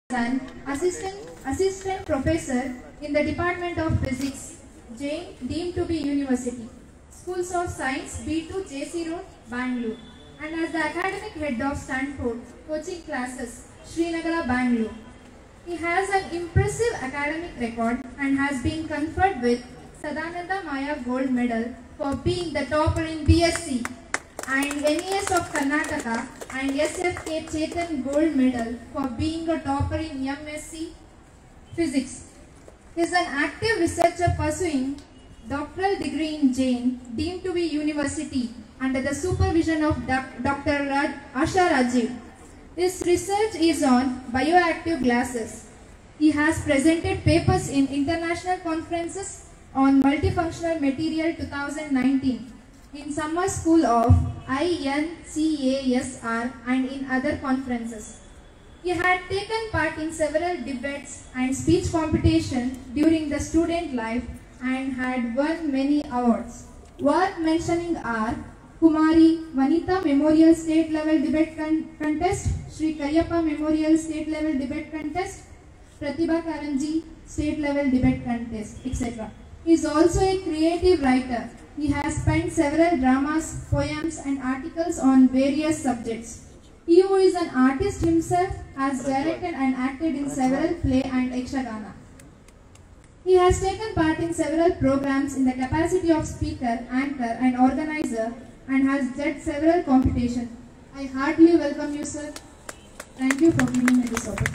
an assistant, assistant professor in the Department of Physics, Jain deemed to be University, Schools of Science, B2 JC Road, Bangalore, and as the academic head of Stanford coaching classes, Srinagar, Bangalore. He has an impressive academic record and has been conferred with Sadananda Maya Gold Medal for being the topper in BSc and NES of Karnataka and SFK Chetan Gold Medal for being a topper in MSc Physics. He is an active researcher pursuing doctoral degree in Jain, deemed to be university under the supervision of Doc- Dr. Raj- Asha Rajiv. His research is on bioactive glasses. He has presented papers in international conferences on multifunctional material 2019 in summer school of INCASR and in other conferences. He had taken part in several debates and speech competition during the student life and had won many awards. Worth mentioning are Kumari Vanita Memorial State Level Debate Con- Contest, Sri Karyappa Memorial State Level Debate Contest, Pratibha Karanji State Level Debate Contest, etc. He is also a creative writer. He has penned several dramas, poems, and articles on various subjects. He who is an artist himself has directed and acted in several play and ekshagana. He has taken part in several programs in the capacity of speaker, anchor, and organizer and has led several competitions. I heartily welcome you, sir. Thank you for giving me this opportunity.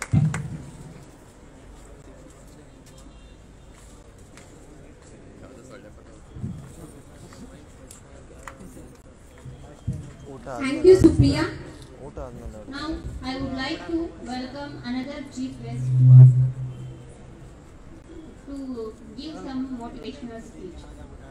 ಊಟ Thank you, Supriya. ಊಟ ಆದ್ಮೇಲೆ Now, I would like to welcome another chief guest to give some motivational speech.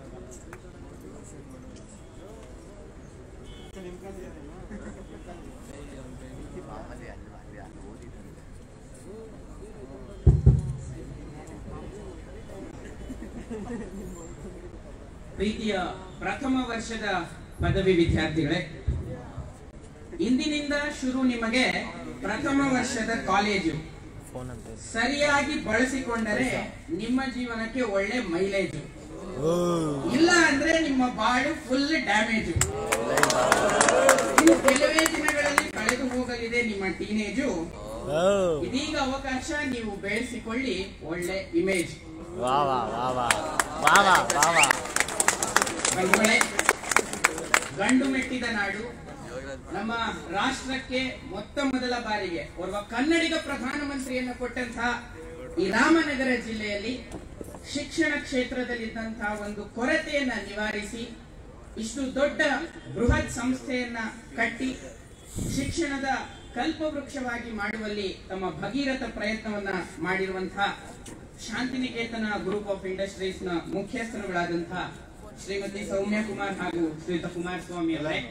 ಪ್ರೀತಿಯ ಪ್ರಥಮ ವರ್ಷದ ಪದವಿ ವಿದ್ಯಾರ್ಥಿಗಳೇ ಇಂದಿನಿಂದ ಶುರು ನಿಮಗೆ ಪ್ರಥಮ ವರ್ಷದ ಕಾಲೇಜು ಫೋನ್ ಅಂತ ಸರಿಯಾಗಿ ಬಳಸಿಕೊಂಡರೆ ನಿಮ್ಮ ಜೀವನಕ್ಕೆ ಒಳ್ಳೆ ಮೈಲೇಜು ಇಲ್ಲ ಅಂದ್ರೆ ನಿಮ್ಮ ಬಾಳು ಫುಲ್ ಡ್ಯಾಮೇಜು ಇನ್ನು ಕೆಲವೇ ದಿನಗಳಲ್ಲಿ ಕಳೆದು ಹೋಗಲಿದೆ ನಿಮ್ಮ ಟೀನೇಜು ಇದೀಗ ಅವಕಾಶ ನೀವು ಬೆಳೆಸಿಕೊಳ್ಳಿ ಒಳ್ಳೆ ಇಮೇಜ್ ವಾ ವಾ ವಾ ವಾ ವಾ ವಾ ವಾ ವಾ ಬಂಧುಗಳೇ ಗಂಡು ಮೆಟ್ಟಿದ ನಾಡು ನಮ್ಮ ರಾಷ್ಟ್ರಕ್ಕೆ ಮೊತ್ತ ಮೊದಲ ಬಾರಿಗೆ ಓರ್ವ ಕನ್ನಡಿಗ ಪ್ರಧಾನಮಂತ್ರಿಯನ್ನು ಕೊಟ್ಟಂತಹ ಈ ರಾಮನಗರ ಜಿಲ್ಲೆಯಲ್ಲಿ ಶಿಕ್ಷಣ ಕ್ಷೇತ್ರದಲ್ಲಿದ್ದಂತಹ ಒಂದು ಕೊರತೆಯನ್ನ ನಿವಾರಿಸಿ ಇಷ್ಟು ದೊಡ್ಡ ಬೃಹತ್ ಸಂಸ್ಥೆಯನ್ನ ಕಟ್ಟಿ ಶಿಕ್ಷಣದ ಕಲ್ಪವೃಕ್ಷವಾಗಿ ಮಾಡುವಲ್ಲಿ ತಮ್ಮ ಭಗೀರಥ ಪ್ರಯತ್ನವನ್ನ ಮಾಡಿರುವಂತಹ ಶಾಂತಿನಿಕೇತನ ಗ್ರೂಪ್ ಆಫ್ ಇಂಡಸ್ಟ್ರೀಸ್ ನ ಮುಖ್ಯಸ್ಥರುಗಳಾದಂತಹ ಶ್ರೀಮತಿ ಸೌಮ್ಯ ಕುಮಾರ್ ಹಾಗೂ ಶ್ರೀಯುತ ಕುಮಾರಸ್ವಾಮಿ ಅವರೇ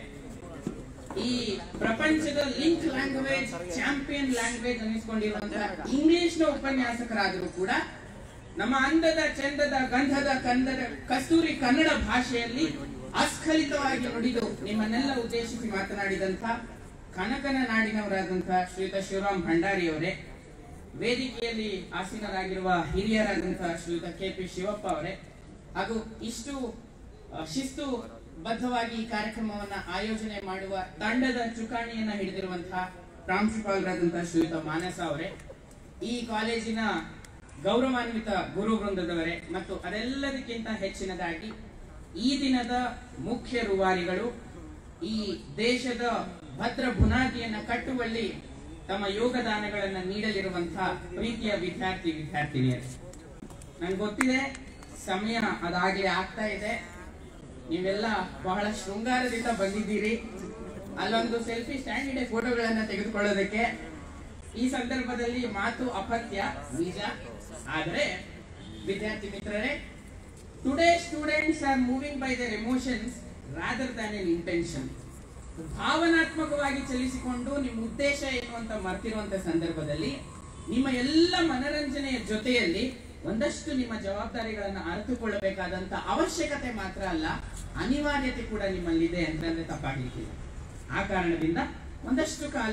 ಈ ಪ್ರಪಂಚದ ಲಿಂಕ್ ಲ್ಯಾಂಗ್ವೇಜ್ ಚಾಂಪಿಯನ್ ಲ್ಯಾಂಗ್ವೇಜ್ ಅನ್ನಿಸ್ಕೊಂಡಿರುವಂತಹ ಇಂಗ್ಲಿಷ್ ನ ಉಪನ್ಯಾಸಕರಾದರೂ ಕೂಡ ನಮ್ಮ ಅಂದದ ಚಂದದ ಗಂಧದ ಕಂದದ ಕಸ್ತೂರಿ ಕನ್ನಡ ಭಾಷೆಯಲ್ಲಿ ಅಸ್ಖಲಿತವಾಗಿ ನುಡಿದು ನಿಮ್ಮನ್ನೆಲ್ಲ ಉದ್ದೇಶಿಸಿ ಮಾತನಾಡಿದಂತ ಕನಕನ ನಾಡಿನವರಾದಂತಹ ಶ್ರೀಯುತ ಶಿವರಾಮ್ ಭಂಡಾರಿ ಅವರೇ ವೇದಿಕೆಯಲ್ಲಿ ಆಸೀನರಾಗಿರುವ ಹಿರಿಯರಾದಂತಹ ಶ್ರೀಯುತ ಕೆ ಪಿ ಶಿವಪ್ಪ ಅವರೇ ಹಾಗೂ ಇಷ್ಟು ಆ, ಶಿಸ್ತು ಬದ್ಧವಾಗಿ ಈ ಕಾರ್ಯಕ್ರಮವನ್ನ ಆಯೋಜನೆ ಮಾಡುವ ತಂಡದ ಚುಕ್ಕಾಣಿಯನ್ನ ಹಿಡಿದಿರುವಂತಹ ಪ್ರಾಂಶುಪಾಲರಾದಂತಹ ಶ್ರೀಯುತ ಮಾನಸ ಅವರೇ ಈ ಕಾಲೇಜಿನ ಗೌರವಾನ್ವಿತ ಗುರು ವೃಂದದವರೇ ಮತ್ತು ಅದೆಲ್ಲದಕ್ಕಿಂತ ಹೆಚ್ಚಿನದಾಗಿ ಈ ದಿನದ ಮುಖ್ಯ ರೂವಾರಿಗಳು ಈ ದೇಶದ ಭದ್ರ ಬುನಾದಿಯನ್ನ ಕಟ್ಟುವಲ್ಲಿ ತಮ್ಮ ಯೋಗದಾನಗಳನ್ನ ನೀಡಲಿರುವಂತಹ ಪ್ರೀತಿಯ ವಿದ್ಯಾರ್ಥಿ ವಿದ್ಯಾರ್ಥಿನಿಯರು ನನ್ಗೆ ಗೊತ್ತಿದೆ ಸಮಯ ಅದಾಗ್ಲೇ ಆಗ್ತಾ ಇದೆ ನೀವೆಲ್ಲ ಬಹಳ ಶೃಂಗಾರದಿಂದ ಬಂದಿದ್ದೀರಿ ಅಲ್ಲೊಂದು ಸೆಲ್ಫಿ ಸ್ಟ್ಯಾಂಡ್ ಇದೆ ಫೋಟೋಗಳನ್ನ ತೆಗೆದುಕೊಳ್ಳೋದಕ್ಕೆ ಈ ಸಂದರ್ಭದಲ್ಲಿ ಮಾತು ಅಪತ್ಯ ನಿಜ ಆದ್ರೆ ವಿದ್ಯಾರ್ಥಿ ಮಿತ್ರರೇ today students are moving by their emotions rather than an intention ಭಾವನಾತ್ಮಕವಾಗಿ ಚಲಿಸಿಕೊಂಡು ನಿಮ್ಮ ಉದ್ದೇಶ ಏನು ಅಂತ ಮರ್ತಿರುವಂತ ಸಂದರ್ಭದಲ್ಲಿ ನಿಮ್ಮ ಎಲ್ಲ ಮನರಂಜನೆಯ ಜೊತೆಯಲ್ಲಿ ಒಂದಷ್ಟು ನಿಮ್ಮ ಜವಾಬ್ದಾರಿಗಳನ್ನ ಅರಿತುಕೊಳ್ಳಬೇಕಾದಂತ ಅವಶ್ಯಕತೆ ಮಾತ್ರ ಅಲ್ಲ ಅನಿವಾರ್ಯತೆ ಕೂಡ ನಿಮ್ಮಲ್ಲಿದೆ ಅಂತಂದ್ರೆ ತಪ್ಪಾಗ್ಲಿಕ್ಕಿಲ್ಲ ಆ ಕಾರಣದಿಂದ ಒಂದಷ್ಟು ಕಾಲ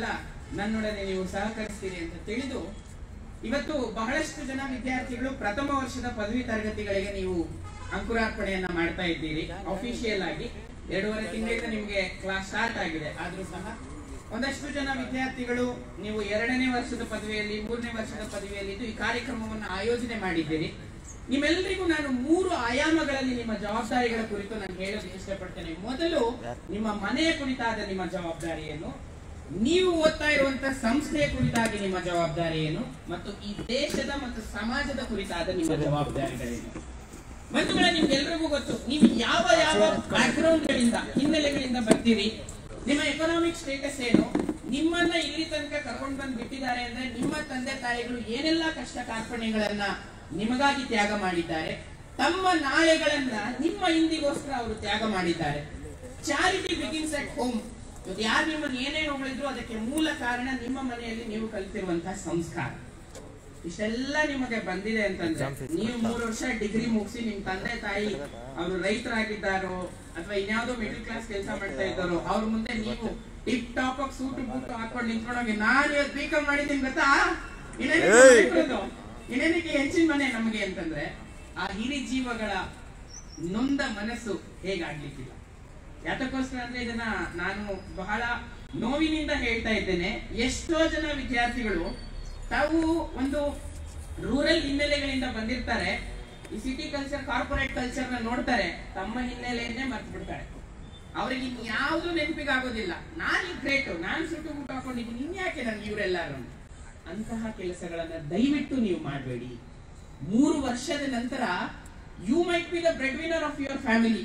ನನ್ನೊಡನೆ ನೀವು ಸಹಕರಿಸ್ತೀರಿ ಅಂತ ತಿಳಿದು ಇವತ್ತು ಬಹಳಷ್ಟು ಜನ ವಿದ್ಯಾರ್ಥಿಗಳು ಪ್ರಥಮ ವರ್ಷದ ಪದವಿ ತರಗತಿಗಳಿಗೆ ನೀವು ಅಂಕುರಾರ್ಪಣೆಯನ್ನ ಮಾಡ್ತಾ ಇದ್ದೀರಿ ಅಫಿಷಿಯಲ್ ಆಗಿ ಎರಡೂವರೆ ತಿಂಗಳಿಂದ ನಿಮಗೆ ಕ್ಲಾಸ್ ಸ್ಟಾರ್ಟ್ ಆಗಿದೆ ಆದ್ರೂ ಸಹ ಒಂದಷ್ಟು ಜನ ವಿದ್ಯಾರ್ಥಿಗಳು ನೀವು ಎರಡನೇ ವರ್ಷದ ಪದವಿಯಲ್ಲಿ ಮೂರನೇ ವರ್ಷದ ಪದವಿಯಲ್ಲಿ ಇದ್ದು ಈ ಕಾರ್ಯಕ್ರಮವನ್ನು ಆಯೋಜನೆ ಮಾಡಿದ್ದೀರಿ ನಿಮ್ಮೆಲ್ಲರಿಗೂ ನಾನು ಮೂರು ಆಯಾಮಗಳಲ್ಲಿ ನಿಮ್ಮ ಜವಾಬ್ದಾರಿಗಳ ಕುರಿತು ನಾನು ಹೇಳಲು ಇಷ್ಟಪಡ್ತೇನೆ ಮೊದಲು ನಿಮ್ಮ ಮನೆಯ ಕುರಿತಾದ ನಿಮ್ಮ ಜವಾಬ್ದಾರಿ ಏನು ನೀವು ಓದ್ತಾ ಇರುವಂತ ಸಂಸ್ಥೆಯ ಕುರಿತಾಗಿ ನಿಮ್ಮ ಜವಾಬ್ದಾರಿ ಏನು ಮತ್ತು ಈ ದೇಶದ ಮತ್ತು ಸಮಾಜದ ಕುರಿತಾದ ನಿಮ್ಮ ಜವಾಬ್ದಾರಿಗಳೇನು ಬಂಧುಗಳೇ ನಿಮ್ಗೆಲ್ರಿಗೂ ಗೊತ್ತು ನೀವು ಯಾವ ಯಾವ ಬ್ಯಾಕ್ಗ್ರೌಂಡ್ ಗಳಿಂದ ಹಿನ್ನೆಲೆಗಳಿಂದ ಬರ್ತೀರಿ ನಿಮ್ಮ ಎಕನಾಮಿಕ್ ಸ್ಟೇಟಸ್ ಏನು ನಿಮ್ಮನ್ನ ಇಲ್ಲಿ ತನಕ ಕರ್ಕೊಂಡು ಬಂದು ಬಿಟ್ಟಿದ್ದಾರೆ ಅಂದ್ರೆ ನಿಮ್ಮ ತಂದೆ ತಾಯಿಗಳು ಏನೆಲ್ಲ ಕಷ್ಟ ಕಾರ್ಪಣ್ಯಗಳನ್ನ ನಿಮಗಾಗಿ ತ್ಯಾಗ ಮಾಡಿದ್ದಾರೆ ತಮ್ಮ ನಾಳೆಗಳನ್ನ ನಿಮ್ಮ ಇಂದಿಗೋಸ್ಕರ ಅವರು ತ್ಯಾಗ ಮಾಡಿದ್ದಾರೆ ಚಾರಿಟಿ ಬಿಗಿನ್ಸ್ ಅಟ್ ಹೋಮ್ ಯಾರು ನಿಮ್ಮನ್ನು ಏನೇ ಹೊಗಳಿದ್ರು ಅದಕ್ಕೆ ಮೂಲ ಕಾರಣ ನಿಮ್ಮ ಮನೆಯಲ್ಲಿ ನೀವು ಕಲಿತಿರುವಂತಹ ಸಂಸ್ಕಾರ ಇಷ್ಟೆಲ್ಲ ನಿಮಗೆ ಬಂದಿದೆ ಅಂತಂದ್ರೆ ನೀವು ಮೂರು ವರ್ಷ ಡಿಗ್ರಿ ಮುಗಿಸಿ ನಿಮ್ ತಂದೆ ತಾಯಿ ಅವರು ರೈತರಾಗಿದ್ದಾರೋ ಅಥವಾ ಇನ್ಯಾವುದೋ ಮಿಡಲ್ ಕ್ಲಾಸ್ ಕೆಲಸ ಮಾಡ್ತಾ ಇದ್ದಾರೋ ಅವ್ರ ಮುಂದೆ ನೀವು ಟಿಪ್ ಟಾಪ್ ಆಗಿ ಸೂಟ್ ಬೂಟ್ ಹಾಕೊಂಡು ನಿಂತ್ಕೊಂಡೋಗಿ ನಾನು ಇವತ್ತು ಬೀಕಮ್ ಮಾಡಿದ್ದೀನಿ ಗೊತ್ತಾ ಇನ್ನೇನಕ್ಕೆ ಬಿಟ್ಟಿರೋದು? ಇನ್ನೇನಕ್ಕೆ ಹೆಂಚಿನ ಮನೆ ನಮಗೆ ಅಂತಂದ್ರೆ ಆ ಹಿರಿ ಜೀವಗಳ ನೊಂದ ಮನಸ್ಸು ಹೇಗಾಗ್ಲಿಕ್ಕಿಲ್ಲ ಯಾತಕ್ಕೋಸ್ಕರ ಅಂದ್ರೆ ಇದನ್ನ ನಾನು ಬಹಳ ನೋವಿನಿಂದ ಹೇಳ್ತಾ ಇದ್ದೇನೆ ಎಷ್ಟೋ ಜನ ವಿದ್ಯಾರ್ಥಿಗಳು ತಾವು ಒಂದು ರೂರಲ್ ಹಿನ್ನೆಲೆಗಳಿಂದ ಬಂದಿರ್ತಾರೆ ಈ ಸಿಟಿ ಕಲ್ಚರ್ ಕಾರ್ಪೊರೇಟ್ ಕಲ್ಚರ್ ನ ನೋಡ್ತಾರೆ ತಮ್ಮ ಹಿನ್ನೆಲೆಯನ್ನೇ ಮರ್ತು ಬಿಡ್ತಾರೆ ಅವ್ರಿಗೆ ಯಾವುದು ನೆನಪಿಗೆ ಆಗೋದಿಲ್ಲ ನಾನು ಗ್ರೇಟು ನಾನು ಸುಟ್ಟು ಊಟ ಹಾಕೊಂಡಿದ್ದೀನಿ ಇನ್ಯಾಕೆ ನನ್ಗೆ ಇವರೆಲ್ಲರೂ ಅಂತಹ ಕೆಲಸಗಳನ್ನ ದಯವಿಟ್ಟು ನೀವು ಮಾಡಬೇಡಿ ಮೂರು ವರ್ಷದ ನಂತರ you might be the breadwinner of your family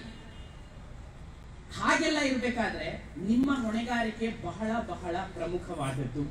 ಹಾಗೆಲ್ಲ ಇರಬೇಕಾದ್ರೆ ನಿಮ್ಮ ಹೊಣೆಗಾರಿಕೆ ಬಹಳ ಬಹಳ ಪ್ರಮುಖವಾದದ್ದು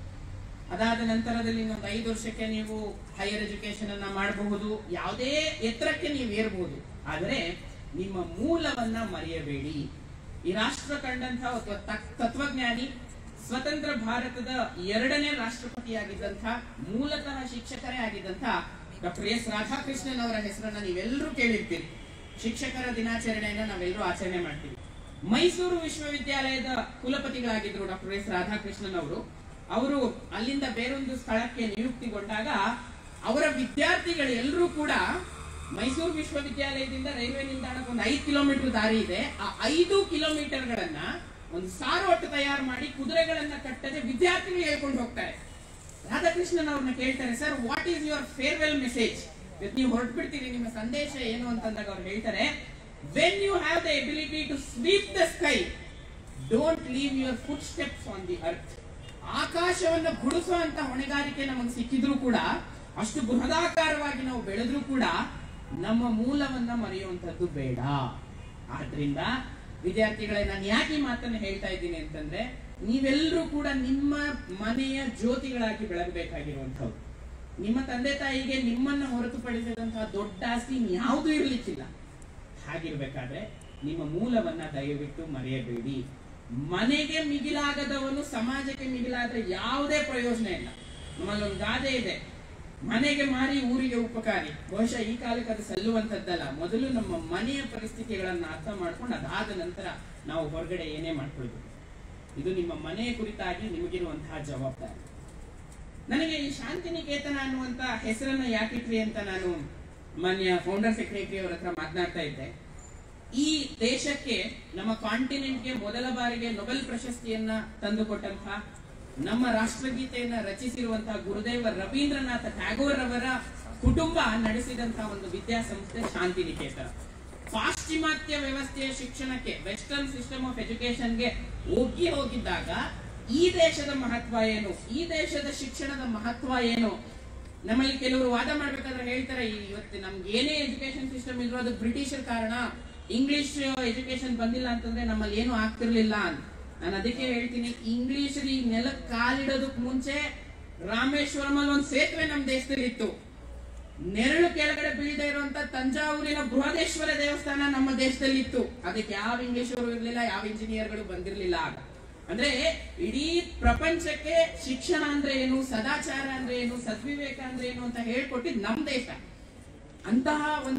ಅದಾದ ನಂತರದಲ್ಲಿ ಇನ್ನೊಂದು ಐದು ವರ್ಷಕ್ಕೆ ನೀವು ಹೈಯರ್ ಎಜುಕೇಶನ್ ಅನ್ನ ಮಾಡಬಹುದು ಯಾವುದೇ ಎತ್ತರಕ್ಕೆ ನೀವು ಏರಬಹುದು ಆದರೆ ನಿಮ್ಮ ಮೂಲವನ್ನ ಮರೆಯಬೇಡಿ ಈ ರಾಷ್ಟ್ರ ಕಂಡಂತಹ ಒಬ್ಬ ತಕ್- ತತ್ವಜ್ಞಾನಿ ಸ್ವತಂತ್ರ ಭಾರತದ ಎರಡನೇ ರಾಷ್ಟ್ರಪತಿಯಾಗಿದ್ದಂತಹ ಮೂಲತಃ ಶಿಕ್ಷಕರೇ ಆಗಿದ್ದಂತಹ ಡಾಕ್ಟರ್ ಎಸ್ ರಾಧಾಕೃಷ್ಣನ್ ಅವರ ಹೆಸರನ್ನ ನೀವೆಲ್ಲರೂ ಕೇಳಿರ್ತೀರಿ ಶಿಕ್ಷಕರ ದಿನಾಚರಣೆಯನ್ನ ನಾವೆಲ್ಲರೂ ಆಚರಣೆ ಮಾಡ್ತೀವಿ ಮೈಸೂರು ವಿಶ್ವವಿದ್ಯಾಲಯದ ಕುಲಪತಿಗಳಾಗಿದ್ರು ಡಾಕ್ಟರ್ ಎಸ್ ರಾಧಾಕೃಷ್ಣನ್ ಅವರು ಅವರು ಅಲ್ಲಿಂದ ಬೇರೊಂದು ಸ್ಥಳಕ್ಕೆ ನಿಯುಕ್ತಿಗೊಂಡಾಗ ಅವರ ವಿದ್ಯಾರ್ಥಿಗಳು ಎಲ್ಲರೂ ಕೂಡ ಮೈಸೂರು ವಿಶ್ವವಿದ್ಯಾಲಯದಿಂದ ರೈಲ್ವೆ ನಿಲ್ದಾಣಕ್ಕೆ ಒಂದು ಐದು ಕಿಲೋಮೀಟರ್ ದಾರಿ ಇದೆ ಆ ಐದು ಕಿಲೋಮೀಟರ್ಗಳನ್ನ ಒಂದು ಸಾರೋಟು ತಯಾರು ಮಾಡಿ ಕುದುರೆಗಳನ್ನ ಕಟ್ಟದೆ ವಿದ್ಯಾರ್ಥಿಗಳು ಹೇಳ್ಕೊಂಡು ಹೋಗ್ತಾರೆ ರಾಧಾಕೃಷ್ಣನ್ ಅವ್ರನ್ನ ಕೇಳ್ತಾರೆ sir what is your farewell message ನೀವು ಹೊರಟ್ಬಿಡ್ತೀರಿ ನಿಮ್ಮ ಸಂದೇಶ ಏನು ಅಂತಂದಾಗ ಅವ್ರು ಹೇಳ್ತಾರೆ when you have the ability to sweep the sky don't leave your footsteps on the earth ಆಕಾಶವನ್ನ ಗುಡಿಸುವಂತ ಹೊಣೆಗಾರಿಕೆ ನಮಗೆ ಸಿಕ್ಕಿದ್ರು ಕೂಡ ಅಷ್ಟು ಬೃಹದಾಕಾರವಾಗಿ ನಾವು ಬೆಳೆದ್ರೂ ಕೂಡ ನಮ್ಮ ಮೂಲವನ್ನ ಮರೆಯುವಂತದ್ದು ಬೇಡ ಆದ್ರಿಂದ ವಿದ್ಯಾರ್ಥಿಗಳೇ ನಾನು ಯಾಕೆ ಈ ಮಾತನ್ನ ಹೇಳ್ತಾ ಇದ್ದೀನಿ ಅಂತಂದ್ರೆ ನೀವೆಲ್ಲರೂ ಕೂಡ ನಿಮ್ಮ ಮನೆಯ ಜ್ಯೋತಿಗಳಾಗಿ ಬೆಳಗಬೇಕಾಗಿರುವಂಥವ್ರು ನಿಮ್ಮ ತಂದೆ ತಾಯಿಗೆ ನಿಮ್ಮನ್ನ ಹೊರತುಪಡಿಸಿದಂತಹ ದೊಡ್ಡ ಆಸ್ತಿ ಯಾವುದೂ ಇರ್ಲಿಕ್ಕಿಲ್ಲ ಹಾಗಿರ್ಬೇಕಾದ್ರೆ ನಿಮ್ಮ ಮೂಲವನ್ನ ದಯವಿಟ್ಟು ಮರೆಯಬೇಡಿ ಮನೆಗೆ ಮಿಗಿಲಾಗದವನು ಸಮಾಜಕ್ಕೆ ಮಿಗಿಲಾದ್ರೆ ಯಾವುದೇ ಪ್ರಯೋಜನ ಇಲ್ಲ ನಮ್ಮಲ್ಲಿ ಒಂದು ಗಾದೆ ಇದೆ ಮನೆಗೆ ಮಾರಿ ಊರಿಗೆ ಉಪಕಾರಿ ಬಹುಶಃ ಈ ಕಾಲಕ್ಕೆ ಅದು ಸಲ್ಲುವಂತದ್ದಲ್ಲ ಮೊದಲು ನಮ್ಮ ಮನೆಯ ಪರಿಸ್ಥಿತಿಗಳನ್ನ ಅರ್ಥ ಮಾಡ್ಕೊಂಡು ಅದಾದ ನಂತರ ನಾವು ಹೊರಗಡೆ ಏನೇ ಮಾಡ್ಕೊಳ್ಬೇಕು ಇದು ನಿಮ್ಮ ಮನೆಯ ಕುರಿತಾಗಿ ನಿಮಗಿರುವಂತಹ ಜವಾಬ್ದಾರಿ ನನಗೆ ಈ ಶಾಂತಿನಿಕೇತನ ಅನ್ನುವಂತ ಹೆಸರನ್ನ ಯಾಕಿಟ್ರಿ ಅಂತ ನಾನು ಮಾನ್ಯ ಫೌಂಡರ್ ಸೆಕ್ರೆಟರಿ ಅವರ ಹತ್ರ ಮಾತನಾಡ್ತಾ ಇದ್ದೆ ಈ ದೇಶಕ್ಕೆ ನಮ್ಮ ಕಾಂಟಿನೆಂಟ್ಗೆ ಮೊದಲ ಬಾರಿಗೆ ನೊಬೆಲ್ ಪ್ರಶಸ್ತಿಯನ್ನ ತಂದುಕೊಟ್ಟಂತಹ ನಮ್ಮ ರಾಷ್ಟ್ರಗೀತೆಯನ್ನ ರಚಿಸಿರುವಂತಹ ಗುರುದೇವ ರವೀಂದ್ರನಾಥ ಟ್ಯಾಗೋರ್ ಅವರ ಕುಟುಂಬ ನಡೆಸಿದಂತಹ ಒಂದು ವಿದ್ಯಾಸಂಸ್ಥೆ ಶಾಂತಿನಿಕೇತನ ಪಾಶ್ಚಿಮಾತ್ಯ ವ್ಯವಸ್ಥೆಯ ಶಿಕ್ಷಣಕ್ಕೆ ವೆಸ್ಟರ್ನ್ ಸಿಸ್ಟಮ್ ಆಫ್ ಎಜುಕೇಶನ್ಗೆ ಹೋಗಿ ಹೋಗಿದ್ದಾಗ ಈ ದೇಶದ ಮಹತ್ವ ಏನು ಈ ದೇಶದ ಶಿಕ್ಷಣದ ಮಹತ್ವ ಏನು ನಮ್ಮಲ್ಲಿ ಕೆಲವರು ವಾದ ಮಾಡ್ಬೇಕಾದ್ರೆ ಹೇಳ್ತಾರೆ ಈ ಇವತ್ತು ನಮ್ಗೆ ಏನೇ ಎಜುಕೇಶನ್ ಸಿಸ್ಟಮ್ ಇದ್ರು ಅದು ಬ್ರಿಟಿಷರ್ ಕಾರಣ ಇಂಗ್ಲಿಷ್ ಎಜುಕೇಶನ್ ಬಂದಿಲ್ಲ ಅಂತಂದ್ರೆ ನಮ್ಮಲ್ಲಿ ಏನು ಆಗ್ತಿರ್ಲಿಲ್ಲ ಅಂತ ನಾನು ಅದಕ್ಕೆ ಹೇಳ್ತೀನಿ ಇಂಗ್ಲಿಷ್ ಈ ನೆಲಕ್ಕೆ ಕಾಲಿಡೋದಕ್ ಮುಂಚೆ ರಾಮೇಶ್ವರಂ ಅಲ್ಲಿ ಒಂದು ಸೇತುವೆ ನಮ್ಮ ದೇಶದಲ್ಲಿ ಇತ್ತು ನೆರಳು ಕೆಳಗಡೆ ಬೀಳದೆ ಇರುವಂತ ತಂಜಾವೂರಿನ ಬೃಹದೇಶ್ವರ ದೇವಸ್ಥಾನ ನಮ್ಮ ದೇಶದಲ್ಲಿ ಇತ್ತು ಅದಕ್ಕೆ ಯಾವ ಇಂಗ್ಲಿಷರು ಇರ್ಲಿಲ್ಲ ಯಾವ ಇಂಜಿನಿಯರ್ಗಳು ಬಂದಿರ್ಲಿಲ್ಲ ಆಗ ಅಂದ್ರೆ ಇಡೀ ಪ್ರಪಂಚಕ್ಕೆ ಶಿಕ್ಷಣ ಅಂದ್ರೆ ಏನು ಸದಾಚಾರ ಅಂದ್ರೆ ಏನು ಸದ್ವಿವೇಕ ಅಂದ್ರೆ ಏನು ಅಂತ ಹೇಳ್ಕೊಟ್ಟಿದ್ ನಮ್ ದೇಶ ಅಂತಹ ಒಂದು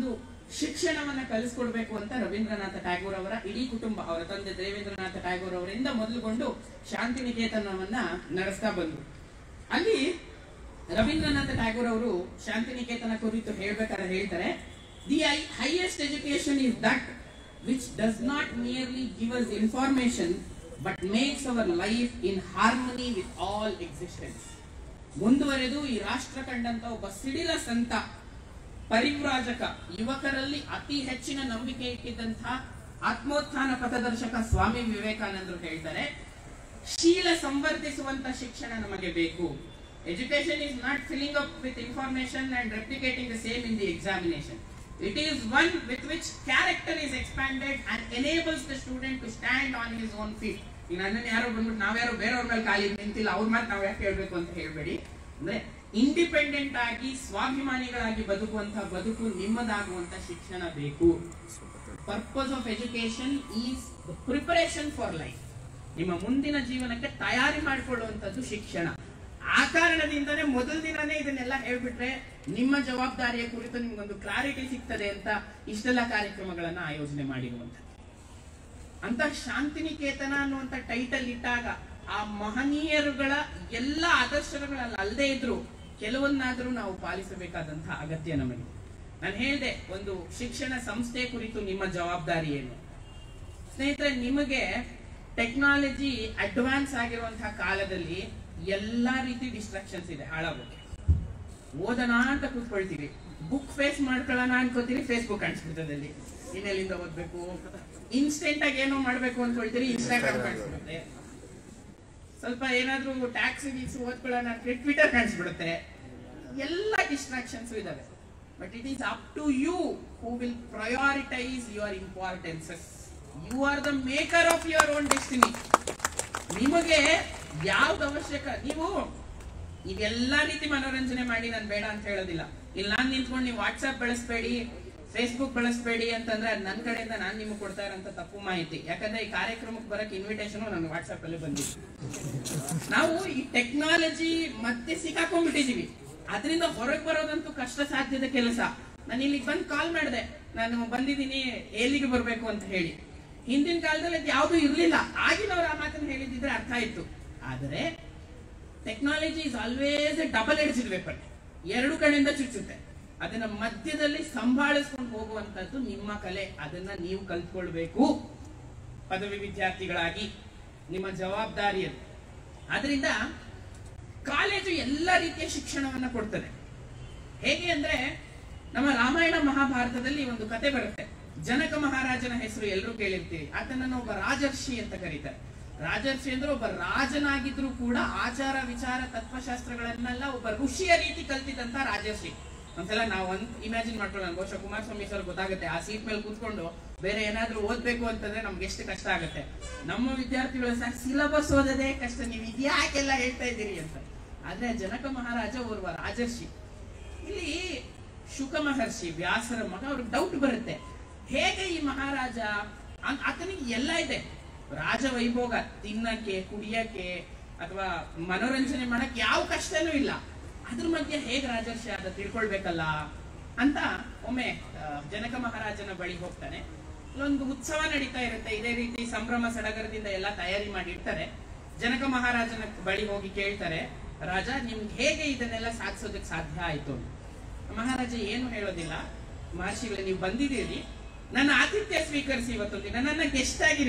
ಶಿಕ್ಷಣವನ್ನ ಕಲಿಸ್ಕೊಡ್ಬೇಕು ಅಂತ ರವೀಂದ್ರನಾಥ ಟ್ಯಾಗೋರ್ ಅವರ ಇಡೀ ಕುಟುಂಬ ಅವರ ತಂದೆ ದೇವೇಂದ್ರನಾಥ ಟ್ಯಾಗೋರ್ ಅವರಿಂದ ಮೊದಲುಗೊಂಡು ಶಾಂತಿನಿಕೇತನವನ್ನ ನಡೆಸ್ತಾ ಬಂದ್ರು ಅಲ್ಲಿ ರವೀಂದ್ರನಾಥ ಟ್ಯಾಗೋರ್ ಅವರು ಶಾಂತಿನಿಕೇತನ ಕುರಿತು ಹೇಳ್ಬೇಕಾದ್ರೆ ಹೇಳ್ತಾರೆ the highest education is that which does not merely give us information but makes our life in harmony with all existence ಮುಂದುವರೆದು ಈ ರಾಷ್ಟ್ರ ಕಂಡಂತ ಒಬ್ಬ ಸಿಡಿಲ ಸಂತ ಪರಿವ್ರಾಜಕ ಯುವಕರಲ್ಲಿ ಅತಿ ಹೆಚ್ಚಿನ ನಂಬಿಕೆ ಇಟ್ಟಿದ್ದಂತಹ ಆತ್ಮೋತ್ಥಾನ ಪಥದರ್ಶಕ ಸ್ವಾಮಿ ವಿವೇಕಾನಂದರು ಹೇಳ್ತಾರೆ ಶೀಲ ಸಂವರ್ಧಿಸುವಂತ ಶಿಕ್ಷಣ ನಮಗೆ ಬೇಕು education is not filling up with information and replicating the same in the examination it is one with which character is expanded and enables the student to stand on his own feet ಈಗ ನನ್ನನ್ನು ಯಾರೋ ಬಂದ್ಬಿಟ್ಟು ನಾವ್ಯಾರೋ ಬೇರೆಯವ್ರ ಮೇಲೆ ಕಾಲಿ ನಿಂತಿಲ್ಲ ಅವ್ರ ಮಾತು ನಾವ್ ಯಾಕೆ ಹೇಳ್ಬೇಕು ಅಂತ ಹೇಳ್ಬೇಡಿ ಅಂದ್ರೆ ಇಂಡಿಪೆಂಡೆಂಟ್ ಆಗಿ ಸ್ವಾಭಿಮಾನಿಗಳಾಗಿ ಬದುಕುವಂತ ಬದುಕು ನಿಮ್ಮದಾಗುವಂತ ಶಿಕ್ಷಣ ಬೇಕು purpose of education is preparation for life ನಿಮ್ಮ ಮುಂದಿನ ಜೀವನಕ್ಕೆ ತಯಾರಿ ಮಾಡಿಕೊಳ್ಳುವಂತದ್ದು ಶಿಕ್ಷಣ ಆ ಕಾರಣದಿಂದನೇ ಮೊದಲ ದಿನನೇ ಇದನ್ನೆಲ್ಲ ಹೇಳ್ಬಿಟ್ರೆ ನಿಮ್ಮ ಜವಾಬ್ದಾರಿಯ ಕುರಿತು ನಿಮ್ಗೊಂದು ಕ್ಲಾರಿಟಿ ಸಿಗ್ತದೆ ಅಂತ ಇಷ್ಟೆಲ್ಲ ಕಾರ್ಯಕ್ರಮಗಳನ್ನ ಆಯೋಜನೆ ಮಾಡಿರುವಂತ ಅಂತ ಶಾಂತಿನಿಕೇತನ ಅನ್ನುವಂತ ಟೈಟಲ್ ಇಟ್ಟಾಗ ಆ ಮಹನೀಯರುಗಳ ಎಲ್ಲ ಆದರ್ಶಗಳಲ್ಲಿ ಅಲ್ಲದೆ ಇದ್ರು ಕೆಲವನ್ನಾದ್ರೂ ನಾವು ಪಾಲಿಸಬೇಕಾದಂತಹ ಅಗತ್ಯ ನಮಗೆ ನಾನು ಹೇಳಿದೆ ಒಂದು ಶಿಕ್ಷಣ ಸಂಸ್ಥೆ ಕುರಿತು ನಿಮ್ಮ ಜವಾಬ್ದಾರಿ ಏನು ಸ್ನೇಹಿತರೆ ನಿಮಗೆ ಟೆಕ್ನಾಲಜಿ ಅಡ್ವಾನ್ಸ್ ಆಗಿರುವಂತಹ ಕಾಲದಲ್ಲಿ ಎಲ್ಲಾ ರೀತಿ ಡಿಸ್ಟ್ರಾಕ್ಷನ್ಸ್ ಇದೆ ಹಾಳಾಗೋಕೆ ಓದೋಣ ಅಂತ ಕೂತ್ಕೊಳ್ತೀವಿ ಬುಕ್ ಫೇಸ್ ಮಾಡ್ಕೊಳ್ಳೋಣ ಅನ್ಕೋತೀರಿ ಫೇಸ್ಬುಕ್ ಕಾಣಿಸ್ಬಿಡ್ತದೆ ಅಲ್ಲಿ ಇನ್ನೆಲ್ಲಿಂದ ಓದ್ಬೇಕು ಇನ್ಸ್ಟೆಂಟ್ ಆಗಿ ಏನೋ ಮಾಡ್ಬೇಕು ಅನ್ಕೊಳ್ತೀರಿ ಇನ್ಸ್ಟಾಗ್ರಾಮ್ ಕಾಣಿಸ್ಬಿಡುತ್ತೆ ಸ್ವಲ್ಪ ಏನಾದ್ರೂ ಟ್ಯಾಕ್ಸ್ ಗೀಕ್ಸ್ ಓದ್ಕೊಳ್ಳೋಣ ಅಂದ್ರೆ ಟ್ವಿಟರ್ ಕಾಣಿಸ್ಬಿಡುತ್ತೆ ಎಲ್ಲ ಡಿಸ್ಟ್ರಾಕ್ಷನ್ಸ್ ಇದಾವೆ but it is up to you who will prioritize your importances you are the maker of your own destiny ನಿಮಗೆ ಯಾವ್ದು ಅವಶ್ಯಕ ನೀವು ಇದೆಲ್ಲಾ ರೀತಿ ಮನೋರಂಜನೆ ಮಾಡಿ ನಾನು ಬೇಡ ಅಂತ ಹೇಳೋದಿಲ್ಲ ಇಲ್ಲಿ ನಾನ್ ನಿಂತ್ಕೊಂಡು ನೀವು ವಾಟ್ಸ್ಆಪ್ ಬಳಸಬೇಡಿ ಫೇಸ್ಬುಕ್ ಬಳಸಬೇಡಿ ಅಂತಂದ್ರೆ ಅದು ನನ್ನ ಕಡೆಯಿಂದ ನಾನು ನಿಮಗೆ ಕೊಡ್ತಾ ಇರೋಂಥ ತಪ್ಪು ಮಾಹಿತಿ ಯಾಕಂದ್ರೆ ಈ ಕಾರ್ಯಕ್ರಮಕ್ಕೆ ಬರಕ್ಕೆ ಇನ್ವಿಟೇಷನ್ ನನ್ನ ವಾಟ್ಸ್ಆಪ್ ಅಲ್ಲೇ ಬಂದಿದೆ ನಾವು ಈ ಟೆಕ್ನಾಲಜಿ ಮತ್ತೆ ಸಿಕ್ಕಾಕೊಂಡ್ಬಿಟ್ಟಿದೀವಿ ಅದರಿಂದ ಹೊರಗೆ ಬರೋದಂತೂ ಕಷ್ಟ ಸಾಧ್ಯದ ಕೆಲಸ ನಾನು ಇಲ್ಲಿಗೆ ಬಂದು ಕಾಲ್ ಮಾಡಿದೆ ನಾನು ಬಂದಿದ್ದೀನಿ ಎಲ್ಲಿಗೆ ಬರಬೇಕು ಅಂತ ಹೇಳಿ ಹಿಂದಿನ ಕಾಲದಲ್ಲಿ ಅದು ಯಾವುದು ಇರಲಿಲ್ಲ ಆಗಿನವ್ರು ಆ ಮಾತನ್ನು ಹೇಳಿದ್ರೆ ಅರ್ಥ ಆಯ್ತು ಆದರೆ technology is always a double edged weapon ಎರಡು ಕಡೆಯಿಂದ ಚುಚ್ಚುತ್ತೆ ಅದನ್ನ ಮಧ್ಯದಲ್ಲಿ ಸಂಭಾಳಿಸ್ಕೊಂಡು ಹೋಗುವಂತದ್ದು ನಿಮ್ಮ ಕಲೆ ಅದನ್ನ ನೀವು ಕಲ್ತ್ಕೊಳ್ಬೇಕು ಪದವಿ ವಿದ್ಯಾರ್ಥಿಗಳಾಗಿ ನಿಮ್ಮ ಜವಾಬ್ದಾರಿ ಅದು ಆದ್ರಿಂದ ಕಾಲೇಜು ಎಲ್ಲ ರೀತಿಯ ಶಿಕ್ಷಣವನ್ನ ಕೊಡ್ತದೆ ಹೇಗೆ ಅಂದ್ರೆ ನಮ್ಮ ರಾಮಾಯಣ ಮಹಾಭಾರತದಲ್ಲಿ ಒಂದು ಕತೆ ಬರುತ್ತೆ ಜನಕ ಮಹಾರಾಜನ ಹೆಸರು ಎಲ್ಲರೂ ಕೇಳಿರ್ತೀರಿ ಆತನನ್ನು ಒಬ್ಬ ರಾಜರ್ಷಿ ಅಂತ ಕರೀತಾರೆ ರಾಜರ್ಷಿ ಅಂದ್ರೆ ಒಬ್ಬ ರಾಜನಾಗಿದ್ರು ಕೂಡ ಆಚಾರ ವಿಚಾರ ತತ್ವಶಾಸ್ತ್ರಗಳನ್ನೆಲ್ಲ ಒಬ್ಬ ಋಷಿಯ ರೀತಿ ಕಲ್ತಿದ್ದಂತ ರಾಜರ್ಷಿ ಒಂದ್ಸಲ ನಾವು ಒಂದ್ ಇಮ್ಯಾಜಿನ್ ಮಾಡ್ಕೊಳ್ಳೋಣ ಬಹುಶಃ ಕುಮಾರಸ್ವಾಮಿ ಸರ್ ಗೊತ್ತಾಗುತ್ತೆ ಆ ಸೀಟ್ ಮೇಲೆ ಕೂತ್ಕೊಂಡು ಬೇರೆ ಏನಾದ್ರೂ ಓದ್ಬೇಕು ಅಂತಂದ್ರೆ ನಮ್ಗೆ ಎಷ್ಟು ಕಷ್ಟ ಆಗುತ್ತೆ ನಮ್ಮ ವಿದ್ಯಾರ್ಥಿಗಳು ಸರ್ ಸಿಲಬಸ್ ಓದೋದೇ ಕಷ್ಟ ನೀವು ಇದ್ಯಾಕೆಲ್ಲ ಹೇಳ್ತಾ ಇದ್ದೀರಿ ಅಂತ ಆದ್ರೆ ಜನಕ ಮಹಾರಾಜ ಓರ್ವ ರಾಜರ್ಷಿ ಇಲ್ಲಿ ಶುಕ ಮಹರ್ಷಿ ವ್ಯಾಸರ ಮಗ ಅವ್ರಿಗೆ ಡೌಟ್ ಬರುತ್ತೆ ಹೇಗೆ ಈ ಮಹಾರಾಜ ಆನ್- ಆತನಿಗೆ ಎಲ್ಲ ಇದೆ ರಾಜ ವೈಭೋಗ ತಿನ್ನಕ್ಕೆ ಕುಡಿಯಕ್ಕೆ ಅಥವಾ ಮನೋರಂಜನೆ ಮಾಡಕ್ಕೆ ಯಾವ ಕಷ್ಟನೂ ಇಲ್ಲ ಅದ್ರ ಮಧ್ಯೆ ಹೇಗೆ ರಾಜರ್ಷಿ ಆದ ತಿಳ್ಕೊಳ್ಬೇಕಲ್ಲ ಅಂತ ಒಮ್ಮೆ ಆ, ಜನಕ ಮಹಾರಾಜನ ಬಳಿ ಹೋಗ್ತಾನೆ ಇಲ್ಲೊಂದು ಉತ್ಸವ ನಡೀತಾ ಇರುತ್ತೆ ಇದೇ ರೀತಿ ಸಂಭ್ರಮ ಸಡಗರದಿಂದ ಎಲ್ಲ ತಯಾರಿ ಮಾಡಿರ್ತಾರೆ ಜನಕ ಮಹಾರಾಜನ ಬಳಿ ಹೋಗಿ ಕೇಳ್ತಾರೆ ರಾಜ ನಿಮ್ಗೆ ಹೇಗೆ ಇದನ್ನೆಲ್ಲ ಸಾಧಿಸೋದಕ್ಕೆ ಸಾಧ್ಯ ಆಯ್ತು ಅಂತ. ಮಹಾರಾಜ ಏನು ಹೇಳೋದಿಲ್ಲ ಮಹರ್ಷಿಗಳೇ ನೀವು ಬಂದಿದ್ದೀರಿ ನನ್ನ ಆತಿಥ್ಯ ಸ್ವೀಕರಿಸಿ ಇವತ್ತೊಂದು ದಿನ ನನ್ನ ಗೆಸ್ಟ್ ಆಗಿರಿ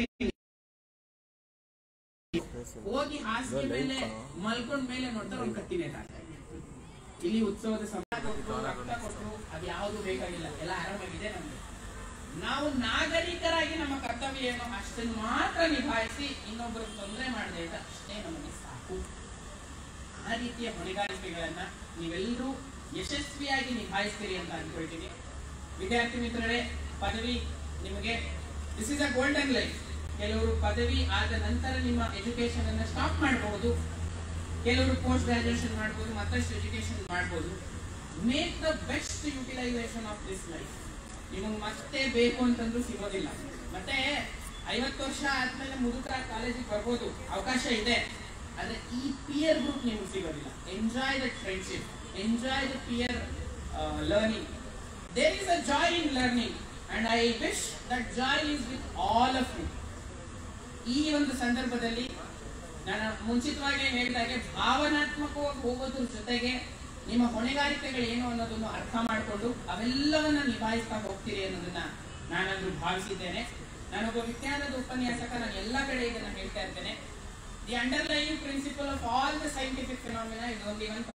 ಹೋಗಿ ಹಾಸಿಗೆ ಮೇಲೆ ಮಲ್ಕೊಂಡ್ ಮೇಲೆ ನೋಡ್ತಾರೆ ಒಂದು ಕತ್ತಿನೇ ಸಾಕಾಗಿದೆ ಇಲ್ಲಿ ಉತ್ಸವದ ಸಮಯ ಕೊಟ್ಟು ರಕ್ತ ಕೊಟ್ಟು ಅದು ಯಾವುದು ಬೇಕಾಗಿಲ್ಲ ಎಲ್ಲ ಆರಾಮಾಗಿದೆ ನಮ್ಗೆ ನಾವು ನಾಗರಿಕರಾಗಿ ನಮ್ಮ ಕರ್ತವ್ಯ ಏನೋ ಅಷ್ಟನ್ನು ಮಾತ್ರ ನಿಭಾಯಿಸಿ ಇನ್ನೊಬ್ಬರಿಗೆ ತೊಂದರೆ ಮಾಡದೆ ಇದ್ದ ಅಷ್ಟೇ ನಮಗೆ ಸಾಕು ಆ ರೀತಿಯ ಹೊಣೆಗಾರಿಕೆಗಳನ್ನ ನೀವೆಲ್ಲರೂ ಯಶಸ್ವಿಯಾಗಿ ನಿಭಾಯಿಸ್ತೀರಿ ಅಂತ ಅನ್ಕೊಳ್ತೀನಿ ವಿದ್ಯಾರ್ಥಿ ಮಿತ್ರರೇ ಪದವಿ ನಿಮಗೆ this is a golden life ಕೆಲವರು ಪದವಿ ಆದ ನಂತರ ನಿಮ್ಮ ಎಜುಕೇಶನ್ ಅನ್ನ ಸ್ಟಾಪ್ ಮಾಡಬಹುದು ಕೆಲವರು ಪೋಸ್ಟ್ ಗ್ರಾಜುಯೇಷನ್ ಮಾಡಬಹುದು ಮತ್ತಷ್ಟು ಎಜುಕೇಶನ್ ಮಾಡಬಹುದು make the best utilization of this life ನಿಮಗೆ ಮತ್ತೆ ಬೇಕು ಅಂತಂದ್ರೂ ಸಿಗೋದಿಲ್ಲ ಮತ್ತೆ ಐವತ್ತು ವರ್ಷ ಆದ್ಮೇಲೆ ಮುದುಕರ ಕಾಲೇಜಿಗೆ ಬರ್ಬೋದು ಅವಕಾಶ ಇದೆ ಆದ್ರೆ ಈ ಪಿಯರ್ ಗ್ರೂಪ್ ನಿಮ್ಗೆ ಸಿಗೋದಿಲ್ಲ enjoy the friendship enjoy the peer learning there is a joy in learning and I wish that joy is with all of you. ಈ ಒಂದು ಸಂದರ್ಭದಲ್ಲಿ ನಾನು ಮುಂಚಿತವಾಗಿ ಹೇಳಿದಾಗೆ ಭಾವನಾತ್ಮಕವಾಗಿ ಹೋಗೋದ್ರ ಜೊತೆಗೆ ನಿಮ್ಮ ಹೊಣೆಗಾರಿಕೆಗಳು ಏನು ಅನ್ನೋದನ್ನು ಅರ್ಥ ಮಾಡಿಕೊಂಡು ಅವೆಲ್ಲವನ್ನ ನಿಭಾಯಿಸ್ತಾ ಹೋಗ್ತೀರಿ ಅನ್ನೋದನ್ನ ನಾನಂದು ಭಾವಿಸಿದ್ದೇನೆ ನಾನೊಬ್ಬ ವಿಜ್ಞಾನದ ಉಪನ್ಯಾಸಕ ನಾನು ಎಲ್ಲ ಕಡೆ ಇದನ್ನ ಹೇಳ್ತಾ ಇರ್ತೇನೆ the underlying principle of all the scientific phenomena is only one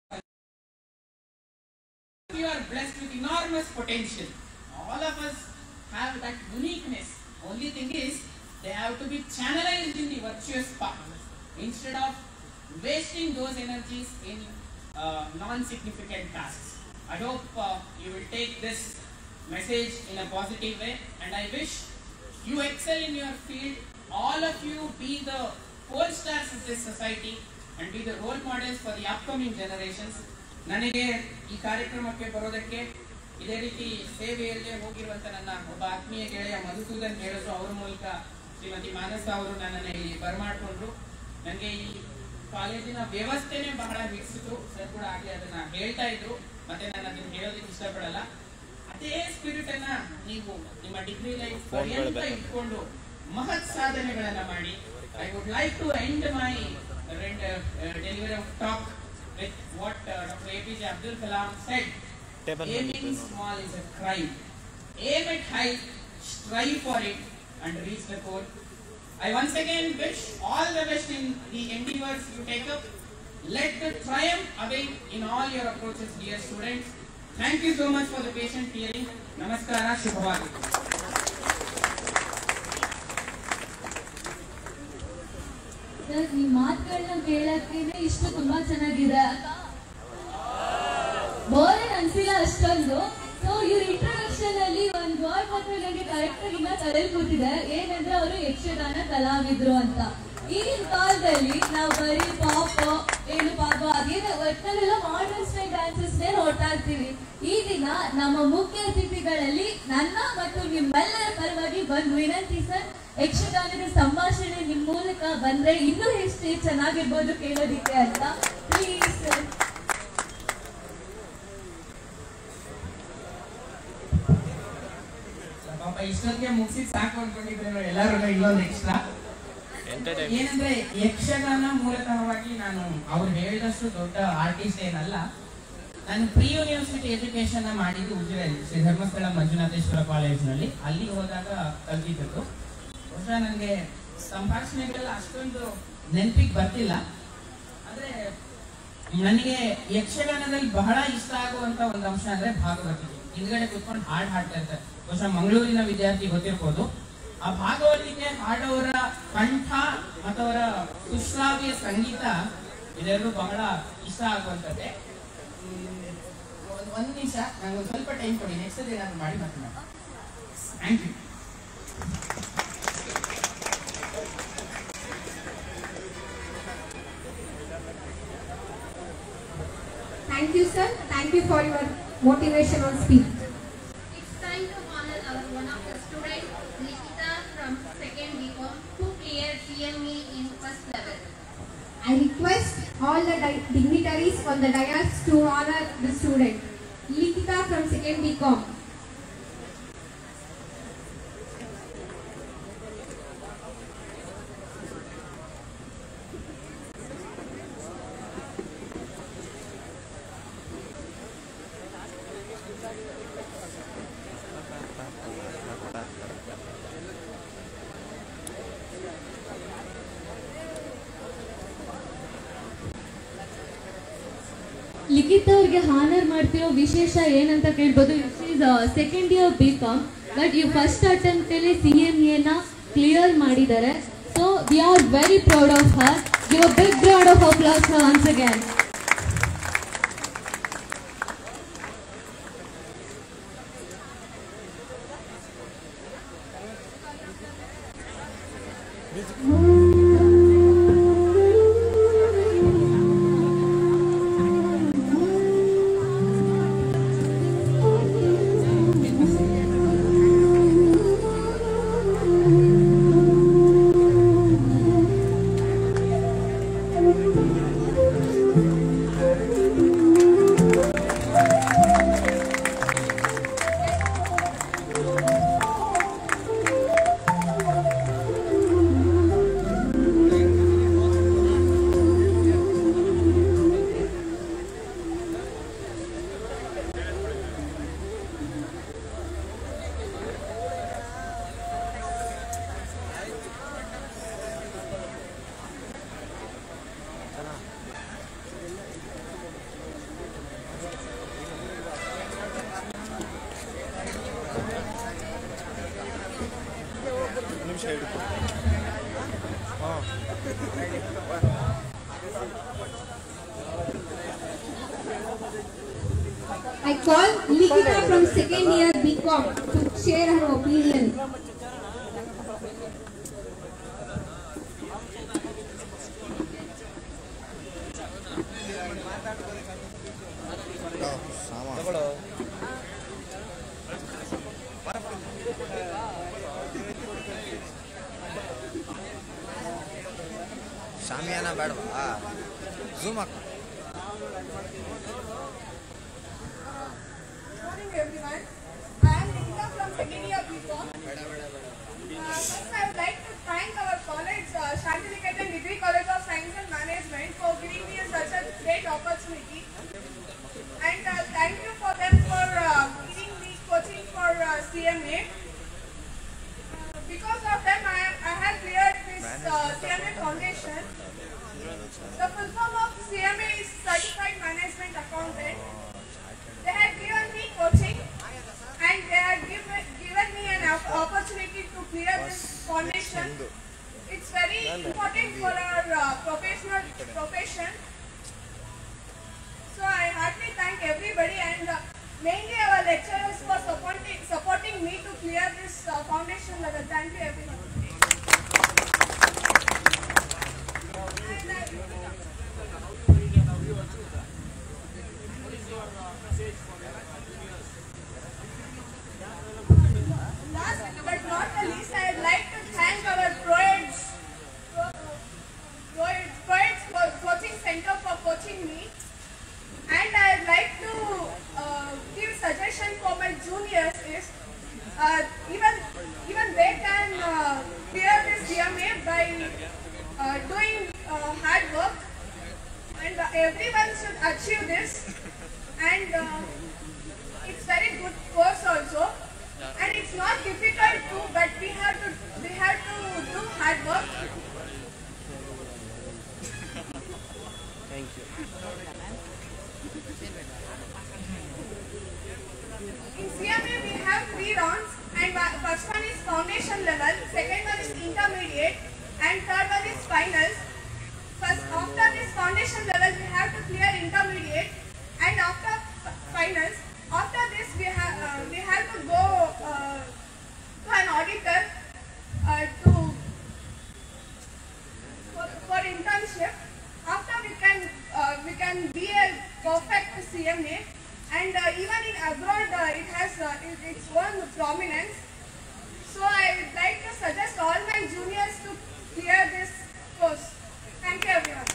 you are blessed with enormous potential. All of us have that uniqueness. Only thing is, they have to be channelized in the virtuous path instead of wasting those energies in uh, non-significant tasks. I hope uh, you will take this message in a positive way, and I wish you excel in your field. All of you be the pole stars of this society and be the role models for the upcoming generations. ನನಗೆ ಈ ಕಾರ್ಯಕ್ರಮಕ್ಕೆ ಬರೋದಕ್ಕೆ ಇದೇ ರೀತಿ ಸೇವೆಯಲ್ಲೇ ಹೋಗಿರುವಂತ ನನ್ನ ಒಬ್ಬ ಆತ್ಮೀಯ ಗೆಳೆಯ ಮಧುಸೂದನ್ ಹೇಳಿದ್ರು ಅವರ ಮೂಲಕ ಶ್ರೀಮತಿ ಮಾನಸ ಅವರು ನನ್ನನ್ನು ಇಲ್ಲಿ ಬರಮಾಡ್ಕೊಂಡ್ರು ನನಗೆ ಈ ಕಾಲೇಜಿನ ವ್ಯವಸ್ಥೆನೇ ಬಹಳ ಹಿಡಿಸಿತು ಸರ್ ಕೂಡ ಆಗ್ಲೇ ಅದನ್ನ ಹೇಳ್ತಾ ಇದ್ರು ಮತ್ತೆ ನಾನು ಅದನ್ನ ಹೇಳೋದಕ್ಕೆ ಇಷ್ಟಪಡಲ್ಲ ಅದೇ ಸ್ಪಿರಿಟ್ ಅನ್ನ ನೀವು ನಿಮ್ಮ ಡಿಗ್ರಿ ಲೈಫ್ ಪರ್ಯಂತ ಇಟ್ಕೊಂಡು ಮಹತ್ ಸಾಧನೆಗಳನ್ನ ಮಾಡಿ I would like to end my delivery of talk with what uh, Dr. APJ Abdul Kalam said. Table Aiming number. small is a crime. Aim it high, strive for it, and reach the goal. I once again wish all the best in the endeavors you take up. Let the triumph await in all your approaches, dear students. Thank you so much for the patient hearing. Namaskara, Shubhavati. Sir ನಿಮ್ ಮಾತುಗಳನ್ನ ಕೇಳಕ್ಕೇನೆ ಇಷ್ಟು ತುಂಬಾ ಚೆನ್ನಾಗಿದೆ bore ಅನ್ಸಿಲ್ಲ ಅಷ್ಟೊಂದು so ಇವ್ರ introduction ಅಲ್ಲಿ ಒಂದ್ word ಮಾತ್ರ ನನಗೆ ಕರೆಕ್ಟ್ ಆಗಿ ಇನ್ನ ತಲೆಯಲ್ಲಿ ಕೂತಿದೆ ಏನಂದ್ರೆ ಅವರು ಯಕ್ಷಗಾನ ಕಲಾವಿದ್ರು ಅಂತ ಈಗಿನ ಕಾಲದಲ್ಲಿ ನಾವು ಬರೀ ಪಾಪ್ ಏನು ಪಾಪ ಅದೇನು ಒಟ್ಟಿನಲ್ಲೆಲ್ಲ ಮಾಡರ್ನ್ ಸ್ಟೈಲ್ ಡ್ಯಾನ್ಸಸ್ ನೋಡ್ತಾ ಇರ್ತೀವಿ ಈ ದಿನ ನಮ್ಮ ಮುಖ್ಯ ಅತಿಥಿಗಳಲ್ಲಿ ನನ್ನ ಮತ್ತು ನಿಮ್ಮೆಲ್ಲರ ಪರವಾಗಿ ಬಂದು ವಿನಂತಿ ಸರ್ ಯಕ್ಷಗಾನದ ಸಂಭಾಷಣೆ ನಿಮ್ ಮೂಲಕ ಬಂದ್ರೆ ಇನ್ನೂ ಎಷ್ಟು ಚೆನ್ನಾಗಿರ್ಬೋದು ಕೇಳೋದಿಕ್ಕೆ ಅಂತ ಪ್ಲೀಸ್ ಸರ್ ಪಾಪ ಇಷ್ಟೊತ್ತಿಗೆ ಮುಗಿಸಿ ಸಾಕು ಅನ್ಕೊಂಡಿದ್ರೆ ಎಲ್ಲರೂ ಇನ್ನೊಂದು ಎಕ್ಸ್ಟ್ರಾ ಎಂಟರ್ಟೈನ್ ಏನಂದ್ರೆ ಯಕ್ಷಗಾನ ಮೂಲತಃವಾಗಿ ನಾನು ಅವ್ರು ಹೇಳಿದಷ್ಟು ದೊಡ್ಡ ಆರ್ಟಿಸ್ಟ್ ಏನಲ್ಲ ನಾನು ಪ್ರೀ ಯೂನಿವರ್ಸಿಟಿ ಎಜುಕೇಶನ್ ಮಾಡಿದ್ದು ಉಜಿರೆಯಲ್ಲಿ ಶ್ರೀ ಧರ್ಮಸ್ಥಳ ಮಂಜುನಾಥೇಶ್ವರ ಕಾಲೇಜ್ನಲ್ಲಿ ಅಲ್ಲಿ ಹೋದಾಗ ಕಲ್ತಿದ್ದು ಬಹುಶಃ ನನಗೆ ಸಂಭಾಷಣೆಗಳೆಲ್ಲ ಅಷ್ಟೊಂದು ನೆನಪಿಗೆ ಬರ್ತಿಲ್ಲ ಅಂದ್ರೆ ನನಗೆ ಯಕ್ಷಗಾನದಲ್ಲಿ ಬಹಳ ಇಷ್ಟ ಆಗುವಂತ ಒಂದು ಅಂಶ ಅಂದ್ರೆ ಭಾಗವತಿಕೆ ಹಿಂದ್ಗಡೆ ಕುತ್ಕೊಂಡು ಹಾಡು ಹಾಡ್ತಾ ಇರ್ತಾರೆ ಬಹುಶಃ ಮಂಗಳೂರಿನ ವಿದ್ಯಾರ್ಥಿ ಗೊತ್ತಿರ್ಬೋದು ಆ ಭಾಗವತಿಕೆ ಹಾಡೋರ ಕಂಠ ಮತ್ತು ಅವರ ಸುಶ್ರಾವ್ಯ ಸಂಗೀತ ಇದೆರಡು ಬಹಳ ಇಷ್ಟ ಆಗುವಂಥದ್ದೇ ಹ್ಮ್, ಒಂದ್- ಒಂದ್ ನಿಮಿಷ ನಂಗೆ ಒಂದು ಸ್ವಲ್ಪ ಟೈಮ್ ಕೊಡಿ ನೆಕ್ಸ್ಟ್ ಏನಾದ್ರು ಮಾಡಿ ಮಾತನಾಡಿ thank you Thank you, sir. Thank you for your motivational speech. It's time to honor our one of the students, Nikita from second BCom, who cleared CME in first level. I request all the di- dignitaries on the dais to honor the student. Likita from second BCom. Likith ಅವ್ರಿಗೆ honour ಮಾಡ್ತಿರೋ ವಿಶೇಷ ಏನಂತ ಕೇಳ್ಬೋದು is second year B com but ಇವ್ first attempt ಅಲ್ಲಿ C M ಎನ clear ಮಾಡಿದ್ದಾರೆ so we are very proud of her give a big round of applause once again side ಹಾಂ I call Likita from second year BCom to share her opinion. ತಗೊಳ್ಳೋ ಶಾಮಿಯಾನ ಬೇಡವಾ zoom ಹಾಕ morning everyone. I am Nikita from second year BCom. Uh, first I would like to thank our college, uh, Shantiniketen Degree College of Science and Management for giving me such a great opportunity. And uh, thank you for them for uh, giving me coaching for uh, CMA. Uh, because of them I, I have cleared this uh, CMA foundation. The full form of CMA is Certified Management Accountant. They had given me coaching and they had given, given me an op- opportunity to clear this foundation. It's very important for our uh, professional profession. So I heartily thank everybody and uh, mainly our lecturers for supporting, supporting me to clear this uh, foundation level. Thank you everyone. And, uh, Last but not the least, I would like to thank our Proeds, Proeds, Proeds co- coaching center for coaching me. And I would like to uh, give suggestion for my juniors is uh, even even they can uh, clear this DMA by uh, doing uh, hard work. And uh, everyone should achieve this. And uh, it's very good course also and it's not difficult too but we have to we have to do hard work thank you in CMA we have three rounds and one- first one is foundation level second one is intermediate and third one is finals first after this foundation level we have to clear intermediate and after f- finals after this we have uh, we have to go uh, to an auditor uh, to for, for internship. After we can uh, we can be a perfect CMA, and uh, even in abroad uh, it has uh, it- its own prominence. So I would like to suggest all my juniors to clear this course. Thank you everyone.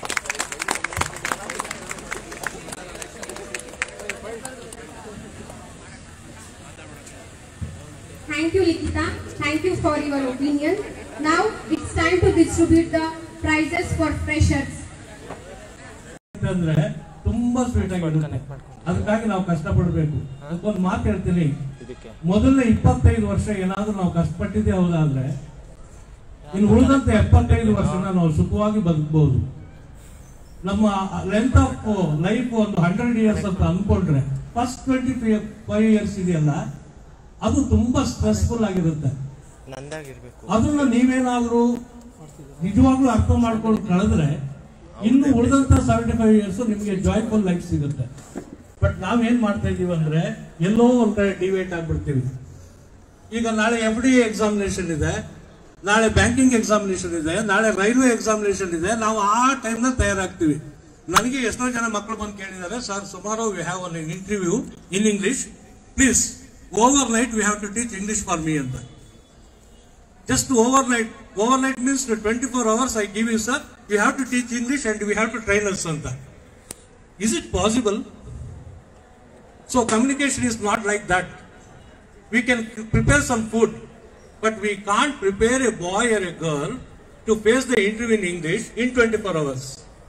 Thank you, Likita. Thank you for your opinion. Now it's time to distribute the prizes for freshers. ಅಂದ್ರೆ ತುಂಬಾ sweet ಆಗಿರುತ್ತೆ ಅದಕ್ಕಾಗಿ ನಾವು ಕಷ್ಟಪಡಬೇಕು ಒಂದು ಮಾತು ಹೇಳ್ತೀನಿ ಇದಕ್ಕೆ ಮೊದಲನೇ ಇಪ್ಪತ್ತೈದು ವರ್ಷ ಏನಾದ್ರೂ ನಾವು ಕಷ್ಟಪಟ್ಟಿದ್ದೇ ಹೌದಾದ್ರೆ ಇನ್ನು ಉಳಿದಂತ ಎಪ್ಪತ್ತೈದು ವರ್ಷನ ನಾವು ಸುಖವಾಗಿ ಬದುಕಬಹುದು ನಮ್ಮ ಲೆಂತ್ ಆಫ್ ಲೈಫ್ ಒಂದು ಹಂಡ್ರೆಡ್ ಇಯರ್ಸ್ ಅಂತ ಅನ್ಕೊಂಡ್ರೆ ಫಸ್ಟ್ ಟ್ವೆಂಟಿ ಫೈವ್ ಇಯರ್ಸ್ ಇದೆಯಲ್ಲ ಅದು ತುಂಬಾ ಸ್ಟ್ರೆಸ್ಫುಲ್ ಆಗಿರುತ್ತೆ ನಂದಾಗಿರ್ಬೇಕು ಅದನ್ನ ನೀವೇನಾದ್ರೂ ನಿಜವಾಗ್ಲೂ ಅರ್ಥ ಮಾಡ್ಕೊಂಡು ಕಳೆದ್ರೆ ಇನ್ನು ಉಳಿದಂತ ಸೆವೆಂಟಿ ಫೈವ್ ಇಯರ್ಸ್ ನಿಮಗೆ ಜಾಯ್ಫುಲ್ ಲೈಫ್ ಸಿಗುತ್ತೆ ಬಟ್ ನಾವೇನ್ ಮಾಡ್ತಾ ಇದೀವಿ ಅಂದ್ರೆ ಎಲ್ಲೋ ಒಂದ್ ಕಡೆ ಡಿವೇಟ್ ಆಗ್ಬಿಡ್ತೀವಿ ಈಗ ನಾಳೆ ಎಫ್ ಡಿ ಎಕ್ಸಾಮಿನೇಷನ್ ಇದೆ ನಾಳೆ ಬ್ಯಾಂಕಿಂಗ್ ಎಕ್ಸಾಮಿನೇಷನ್ ಇದೆ ನಾಳೆ ರೈಲ್ವೆ ಎಕ್ಸಾಮಿನೇಷನ್ ಇದೆ ನಾವು ಆ ಟೈಮ್ನ ತಯಾರಾಗ್ತೀವಿ ನನಗೆ ಎಷ್ಟೋ ಜನ ಮಕ್ಕಳು ಬಂದು ಕೇಳಿದ್ದಾರೆ ಸರ್ ಸುಮಾರು we have one interview in English please overnight we have to teach English for me ಅಂತ just overnight overnight means the 24 hours i give you sir we have to teach english and we have to train us on that is it possible so communication is not like that we can prepare some food but we can't prepare a boy or a girl to face the interview in english in 24 hours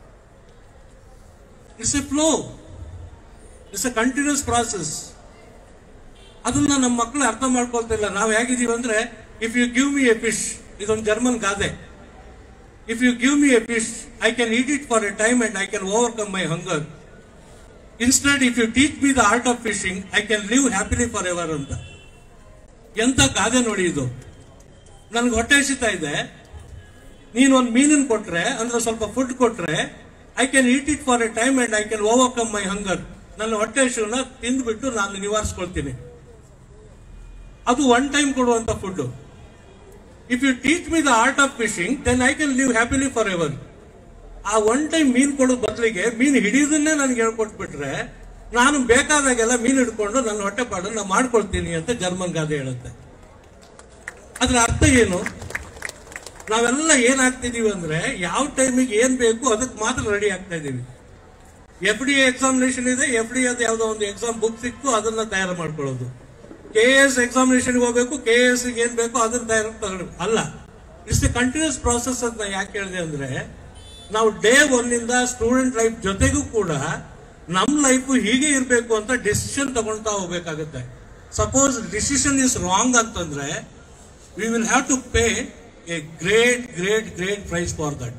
it's a flow it's a continuous process ಅದನ್ನ ನಮ್ಮ ಮಕ್ಕಳು ಅರ್ಥ ಮಾಡ್ಕೊಳ್ತಿಲ್ಲ ನಾವು ಹೇಗಿದೀವಿ ಅಂದ್ರೆ if you give me a fish ಇದೊಂದು German ಗಾದೆ if you give me a fish I can eat it for a time and I can overcome my hunger instead if you teach me the art of fishing I can live happily for ever ಅಂತ ಎಂತ ಗಾದೆ ನೋಡಿ ಇದು ನನ್ಗೆ ಹೊಟ್ಟೆ ಹಸಿತಾ ಇದೆ ನೀನು ಒಂದು ಮೀನಿನ ಕೊಟ್ರೆ ಅಂದ್ರೆ ಸ್ವಲ್ಪ ಫುಡ್ ಕೊಟ್ರೆ I can eat it for a time and I can overcome my hunger ನನ್ನ ಹೊಟ್ಟೆ ಹಸಿವನ್ನ ತಿಂದ್ಬಿಟ್ಟು ನಾನು ನಿವಾರಿಸ್ಕೊಳ್ತೀನಿ ಅದು ಒನ್ ಟೈಮ್ ಕೊಡುವಂತ food if you teach me the art of fishing then I can live happily for ever ಆ one time ಮೀನ್ ಕೊಡೋ ಬದಲಿಗೆ ಮೀನ್ ಹಿಡಿಯೋದನ್ನೇ ನನಗೆ ಹೇಳ್ಕೊಟ್ಬಿಟ್ರೆ ನಾನು ಬೇಕಾದಾಗೆಲ್ಲ ಮೀನ್ ಹಿಡ್ಕೊಂಡು ನನ್ನ ಹೊಟ್ಟೆ ಪಾಡನ್ನ ಮಾಡ್ಕೊಳ್ತೀನಿ ಅಂತ ಜರ್ಮನ್ ಗಾದೆ ಹೇಳುತ್ತೆ ಅದ್ರ ಅರ್ಥ ಏನು ನಾವೆಲ್ಲ ಏನಾಗ್ತಿದೀವಿ ಅಂದ್ರೆ ಯಾವ ಟೈಮಿಗೆ ಏನ್ ಬೇಕು ಅದಕ್ಕೆ ಮಾತ್ರ ರೆಡಿ ಆಗ್ತಾ ಇದೀವಿ ಎಫ್ ಡಿ ಎಕ್ಸಾಮಿನೇಷನ್ ಇದೆ ಎಫ್ ಡಿ ಅದು ಯಾವುದೋ ಒಂದು ಎಕ್ಸಾಮ್ ಬುಕ್ ಸಿಕ್ತು ಅದನ್ನ ತಯಾರು ಮಾಡ್ಕೊಳ್ಳೋದು ಕೆ ಎಸ್ ಎಕ್ಸಾಮಿನೇಷನ್ ಹೋಗ್ಬೇಕು ಕೆ ಎಸ್ ಏನ್ ಬೇಕು ಅದನ್ನ ತಯಾರು ತಗೊಳ್ಬೇಕು ಅಲ್ಲ ಇಟ್ಸ್ ಎ ಕಂಟಿನ್ಯೂಸ್ ಪ್ರಾಸೆಸ್ ಅಂತ ಯಾಕೆ ಹೇಳಿದೆ ಅಂದ್ರೆ ನಾವು ಡೇ ಒನ್ನಿಂದ ಸ್ಟೂಡೆಂಟ್ ಲೈಫ್ ಜೊತೆಗೂ ಕೂಡ ನಮ್ಮ ಲೈಫ್ ಹೀಗೆ ಇರಬೇಕು ಅಂತ ಡಿಸಿಷನ್ ತಗೊಳ್ತಾ ಹೋಗ್ಬೇಕಾಗುತ್ತೆ ಸಪೋಸ್ ಡಿಸಿಷನ್ ಇಸ್ ರಾಂಗ್ ಅಂತಂದ್ರೆ we will have to pay a great great great price for that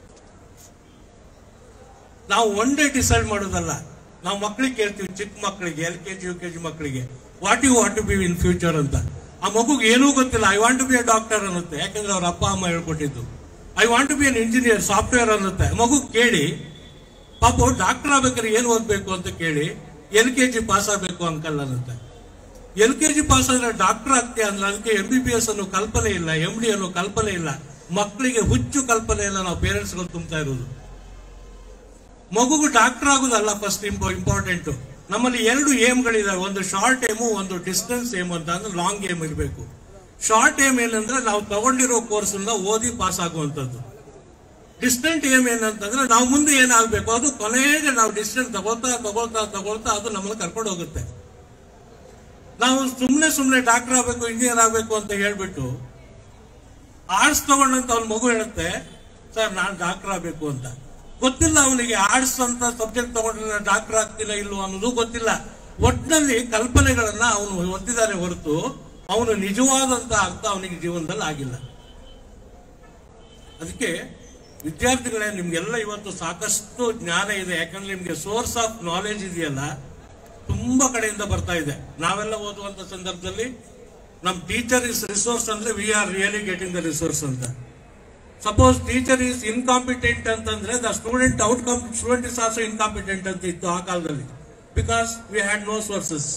ನಾವು ಒನ್ ಡೇ ಡಿಸೈಡ್ ಮಾಡೋದಲ್ಲ ನಾವು ಮಕ್ಕಳಿಗೆ ಕೇಳ್ತೀವಿ ಚಿಕ್ಕ ಮಕ್ಕಳಿಗೆ L K G U K G ಮಕ್ಕಳಿಗೆ what you want to be in future ಅಂತ ಆ ಮಗುಗೆ ಏನೂ ಗೊತ್ತಿಲ್ಲ I want to be a doctor ಅನ್ನುತ್ತೆ ಯಾಕಂದ್ರೆ ಅವ್ರ ಅಪ್ಪ ಅಮ್ಮ ಹೇಳ್ಕೊಟ್ಟಿದ್ದು I want to be an engineer software ಅನ್ನುತ್ತೆ ಮಗು ಕೇಳಿ ಪಾಪ ಡಾಕ್ಟರ್ ಆಗ್ಬೇಕಾದ್ರೆ ಏನು ಓದ್ಬೇಕು ಅಂತ ಕೇಳಿ ಎಲ್ ಕೆ ಜಿ ಪಾಸ್ ಆಗಬೇಕು ಅಂಕಲ್ ಅನ್ನುತ್ತೆ ಎಲ್ ಕೆ ಜಿ ಪಾಸ್ ಆದ್ರೆ ಡಾಕ್ಟರ್ ಆಗ್ತೀಯ ಅಂದ್ರೆ ಅದಕ್ಕೆ ಎಂ ಬಿ ಬಿ ಎಸ್ ಅನ್ನೋ ಕಲ್ಪನೆ ಇಲ್ಲ ಎಂ ಡಿ ಅನ್ನೋ ಕಲ್ಪನೆ ಇಲ್ಲ ಮಕ್ಕಳಿಗೆ ಹುಚ್ಚು ಕಲ್ಪನೆ ಇಲ್ಲ ನಾವು ಪೇರೆಂಟ್ಸ್ಗಳು ತುಂಬ್ತಾ ಇರೋದು ಮಗುಗೂ ಡಾಕ್ಟರ್ ಆಗೋದಲ್ಲ ಫಸ್ಟ್ ಇಂಪಾರ್ಟೆಂಟ್ ನಮ್ಮಲ್ಲಿ ಎರಡು ಏಮ್ಗಳಿದಾವೆ ಒಂದು ಶಾರ್ಟ್ ಏಮು ಒಂದು ಡಿಸ್ಟೆನ್ಸ್ ಏಮ್ ಅಂತ ಅಂದ್ರೆ ಲಾಂಗ್ ಏಮ್ ಇರಬೇಕು ಶಾರ್ಟ್ ಏಮ್ ಏನಂದ್ರೆ ನಾವು ತಗೊಂಡಿರೋ ಕೋರ್ಸ್ ಓದಿ ಪಾಸ್ ಆಗುವಂತದ್ದು ಡಿಸ್ಟೆಂಟ್ ಏಮ್ ಏನಂತಂದ್ರೆ ನಾವು ಮುಂದೆ ಏನಾಗಬೇಕು ಅದು ಕೊನೆಗೆ ನಾವು ಡಿಸ್ಟೆಂಟ್ ತಗೊಳ್ತಾ ತಗೊಳ್ತಾ ತಗೊಳ್ತಾ ಅದು ನಮ್ಮನ್ನ ಕರ್ಕೊಂಡು ಹೋಗುತ್ತೆ ನಾವು ಸುಮ್ಮನೆ ಸುಮ್ಮನೆ ಡಾಕ್ಟರ್ ಆಗಬೇಕು ಇಂಜಿನಿಯರ್ ಆಗಬೇಕು ಅಂತ ಹೇಳ್ಬಿಟ್ಟು ಆರ್ಟ್ಸ್ ತಗೊಂಡಂತ ಅವ್ನ ಮಗು ಹೇಳುತ್ತೆ ಸರ್ ನಾನು ಡಾಕ್ಟರ್ ಆಗಬೇಕು ಅಂತ ಗೊತ್ತಿಲ್ಲ ಅವನಿಗೆ ಆರ್ಟ್ಸ್ ಅಂತ ಸಬ್ಜೆಕ್ಟ್ ತಗೊಂಡ್ರೆ ಡಾಕ್ಟರ್ ಆಗ್ತಿಲ್ಲ ಇಲ್ವೋ ಅನ್ನೋದು ಗೊತ್ತಿಲ್ಲ ಒಟ್ಟಿನಲ್ಲಿ ಕಲ್ಪನೆಗಳನ್ನ ಅವನು ಹೊಂದಿದ್ದಾನೆ ಹೊರತು ಅವನು ನಿಜವಾದಂತ ಅರ್ಥ ಅವನಿಗೆ ಜೀವನದಲ್ಲಿ ಆಗಿಲ್ಲ ಅದಕ್ಕೆ ವಿದ್ಯಾರ್ಥಿಗಳೇ ನಿಮ್ಗೆಲ್ಲ ಇವತ್ತು ಸಾಕಷ್ಟು ಜ್ಞಾನ ಇದೆ ಯಾಕಂದ್ರೆ ನಿಮ್ಗೆ ಸೋರ್ಸ್ ಆಫ್ ನಾಲೆಜ್ ಇದೆಯಲ್ಲ ತುಂಬಾ ಕಡೆಯಿಂದ ಬರ್ತಾ ಇದೆ ನಾವೆಲ್ಲ ಓದುವಂತ ಸಂದರ್ಭದಲ್ಲಿ ನಮ್ ಟೀಚರ್ ಇಸ್ ರಿಸೋರ್ಸ್ ಅಂದ್ರೆ we are really getting the resource ಅಂತ ಸಪೋಸ್ ಟೀಚರ್ ಈಸ್ ಇನ್ಕಾಂಪಿಟೆಂಟ್ ಅಂತಂದ್ರೆ the student outcome student is also incompetent ಅಂತ ಇತ್ತು ಆ ಕಾಲದಲ್ಲಿ because we had no sources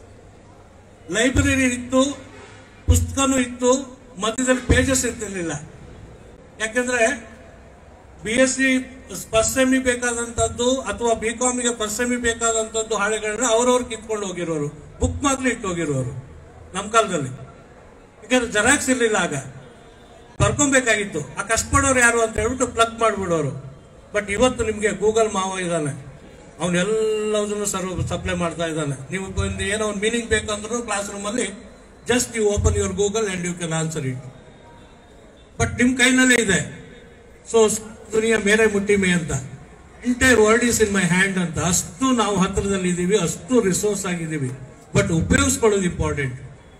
library ಇತ್ತು ಪುಸ್ತಕನೂ ಇತ್ತು ಮಧ್ಯದಲ್ಲಿ ಪೇಜಸ್ ಇರ್ತಿರ್ಲಿಲ್ಲ ಯಾಕಂದ್ರೆ B S C first semi ಬೇಕಾದಂತದ್ದು ಅಥವಾ ಬಿ ಕಾಮಿಗೆ ಫಸ್ಟ್ ಸೆಮಿ ಬೇಕಾದಂತದ್ದು ಹಾಳೆಗಳನ್ನ ಅವ್ರವ್ರು ಕಿತ್ಕೊಂಡು ಹೋಗಿರೋರು ಬುಕ್ ಮಾತ್ರ ಇಟ್ಟು ಹೋಗಿರೋರು ನಮ್ಮ ಕಾಲದಲ್ಲಿ ಯಾಕಂದ್ರೆ ಜೆರಾಕ್ಸ್ ಇರ್ಲಿಲ್ಲ ಆಗ ಬರ್ಕೊಬೇಕಾಗಿತ್ತು ಆ ಕಷ್ಟಪಡೋರು ಯಾರು ಅಂತ ಹೇಳ್ಬಿಟ್ಟು ಪ್ಲಗ್ ಮಾಡಿಬಿಡೋರು ಬಟ್ ಇವತ್ತು ನಿಮಗೆ ಗೂಗಲ್ ಮಾವ ಇದ್ದಾನೆ ಅವನೆಲ್ಲದನ್ನು ಸರ್ವ್ ಸಪ್ಲೈ ಮಾಡ್ತಾ ಇದ್ದಾನೆ ನೀವು ಒಂದು ಏನೋ ಒಂದು ಮೀನಿಂಗ್ ಬೇಕಂದ್ರೂ ಕ್ಲಾಸ್ ರೂಮಲ್ಲಿ just you open your Google and you can answer it but ನಿಮ್ ಕೈನಲ್ಲೇ ಇದೆ ಸೊ ದುನಿಯಾ ಮೇರೆ ಮುಟ್ಟಿ ಮೇ ಅಂತ entire world is in my hand ಅಂತ ಅಷ್ಟು ನಾವು ಹತ್ತಿರದಲ್ಲಿ ಇದ್ದೀವಿ ಅಷ್ಟು ರಿಸೋರ್ಸ್ ಆಗಿದ್ದೀವಿ ಬಟ್ ಉಪಯೋಗಿಸ್ಕೊಳ್ಳೋದು ಇಂಪಾರ್ಟೆಂಟ್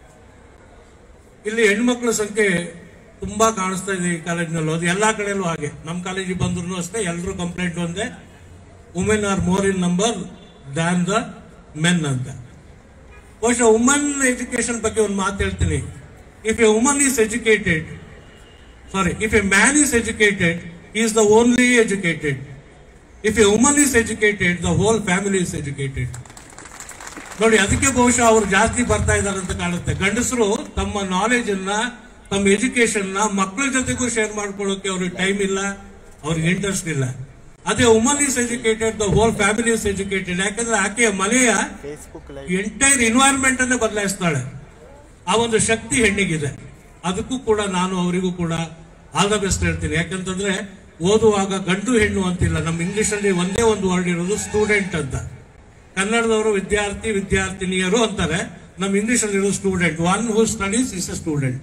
ಇಲ್ಲಿ ಹೆಣ್ಮಕ್ಳ ಸಂಖ್ಯೆ ತುಂಬಾ ಕಾಣಿಸ್ತಾ ಇದೆ ಈ ಕಾಲೇಜ್ನಲ್ಲಿ ಅದು ಎಲ್ಲಾ ಕಡೆಯಲ್ಲೂ ಹಾಗೆ ನಮ್ಮ ಕಾಲೇಜಿಗೆ ಬಂದ್ರು ಅಷ್ಟೇ ಎಲ್ಲರೂ ಕಂಪ್ಲೇಂಟ್ ಒಂದೇ women are more in number than the men ಅಂತ ಬಹುಶಃ ವುಮನ್ ಎಜುಕೇಶನ್ ಬಗ್ಗೆ ಒಂದು ಮಾತು ಹೇಳ್ತೀನಿ if a woman is educated sorry if a man is educated is the only educated if a woman is educated the whole family is educated ನೋಡಿ ಅದಕ್ಕೆ ಬಹುಶಃ ಅವರು ಜಾಸ್ತಿ ಬರ್ತಾ ಇದ್ದಾರೆ ಅಂತ ಕಾಣುತ್ತೆ ಗಂಡಸರು ತಮ್ಮ ನಾಲೆಜ್ ಅನ್ನ ತಮ್ಮ ಎಜುಕೇಶನ್ ನ ಮಕ್ಕಳ ಜೊತೆಗೂ ಶೇರ್ ಮಾಡ್ಕೊಳ್ಳೋಕೆ ಅವ್ರಿಗೆ ಟೈಮ್ ಇಲ್ಲ ಅವ್ರಿಗೆ ಇಂಟ್ರೆಸ್ಟ್ ಇಲ್ಲ ಅದೇ woman is educated the whole family is educated ಯಾಕಂದ್ರೆ ಆಕೆಯ ಮನೆಯ ಫೇಸ್ಬುಕ್ ಲೈವ್ ಎಂಟೈರ್ ಎನ್ವೈರನ್ಮೆಂಟ್ ಅನ್ನೇ ಬದಲಾಯಿಸ್ತಾಳೆ ಆ ಒಂದು ಶಕ್ತಿ ಹೆಣ್ಣಿಗಿದೆ ಅದಕ್ಕೂ ಕೂಡ ನಾನು ಅವರಿಗೂ ಕೂಡ ಆಲ್ ದ ಬೆಸ್ಟ್ ಹೇಳ್ತೀನಿ ಯಾಕಂತಂದ್ರೆ ಓದುವಾಗ ಗಂಡು ಹೆಣ್ಣು ಅಂತಿಲ್ಲ ನಮ್ಮ ಇಂಗ್ಲಿಷ್ ಅಲ್ಲಿ ಒಂದೇ ಒಂದು ವರ್ಡ್ ಇರೋದು ಸ್ಟೂಡೆಂಟ್ ಅಂತ ಕನ್ನಡದವರು ವಿದ್ಯಾರ್ಥಿ ವಿದ್ಯಾರ್ಥಿನಿಯರು ಅಂತಾರೆ ನಮ್ಮ ಇಂಗ್ಲಿಷ್ ಅಲ್ಲಿ ಇರೋದು student one who studies is a student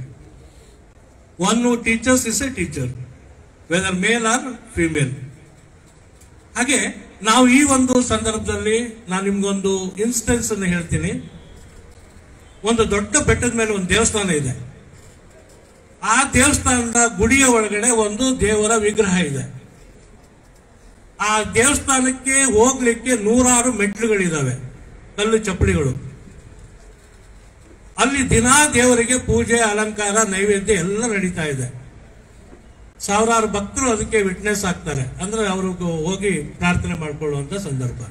one who teachers is a teacher whether male or female ಹಾಗೆ ನಾವು ಈ ಒಂದು ಸಂದರ್ಭದಲ್ಲಿ ನಾನು ನಿಮ್ಗೊಂದು ಇನ್ಸ್ಟೆನ್ಸ್ ಅನ್ನು ಹೇಳ್ತೀನಿ ಒಂದು ದೊಡ್ಡ ಬೆಟ್ಟದ ಮೇಲೆ ಒಂದು ದೇವಸ್ಥಾನ ಇದೆ ಆ ದೇವಸ್ಥಾನದ ಗುಡಿಯ ಒಳಗಡೆ ಒಂದು ದೇವರ ವಿಗ್ರಹ ಇದೆ ಆ ದೇವಸ್ಥಾನಕ್ಕೆ ಹೋಗ್ಲಿಕ್ಕೆ ನೂರಾರು ಮೆಟ್ಲುಗಳಿದಾವೆ ಕಲ್ಲು ಚಪ್ಪಡಿಗಳು ಅಲ್ಲಿ ದಿನಾ ದೇವರಿಗೆ ಪೂಜೆ ಅಲಂಕಾರ ನೈವೇದ್ಯ ಎಲ್ಲ ನಡೀತಾ ಇದೆ ಸಾವಿರಾರು ಭಕ್ತರು ಅದಕ್ಕೆ ವಿಟ್ನೆಸ್ ಆಗ್ತಾರೆ ಅಂದ್ರೆ ಅವರು ಹೋಗಿ ಪ್ರಾರ್ಥನೆ ಮಾಡ್ಕೊಳ್ಳುವಂತ ಸಂದರ್ಭ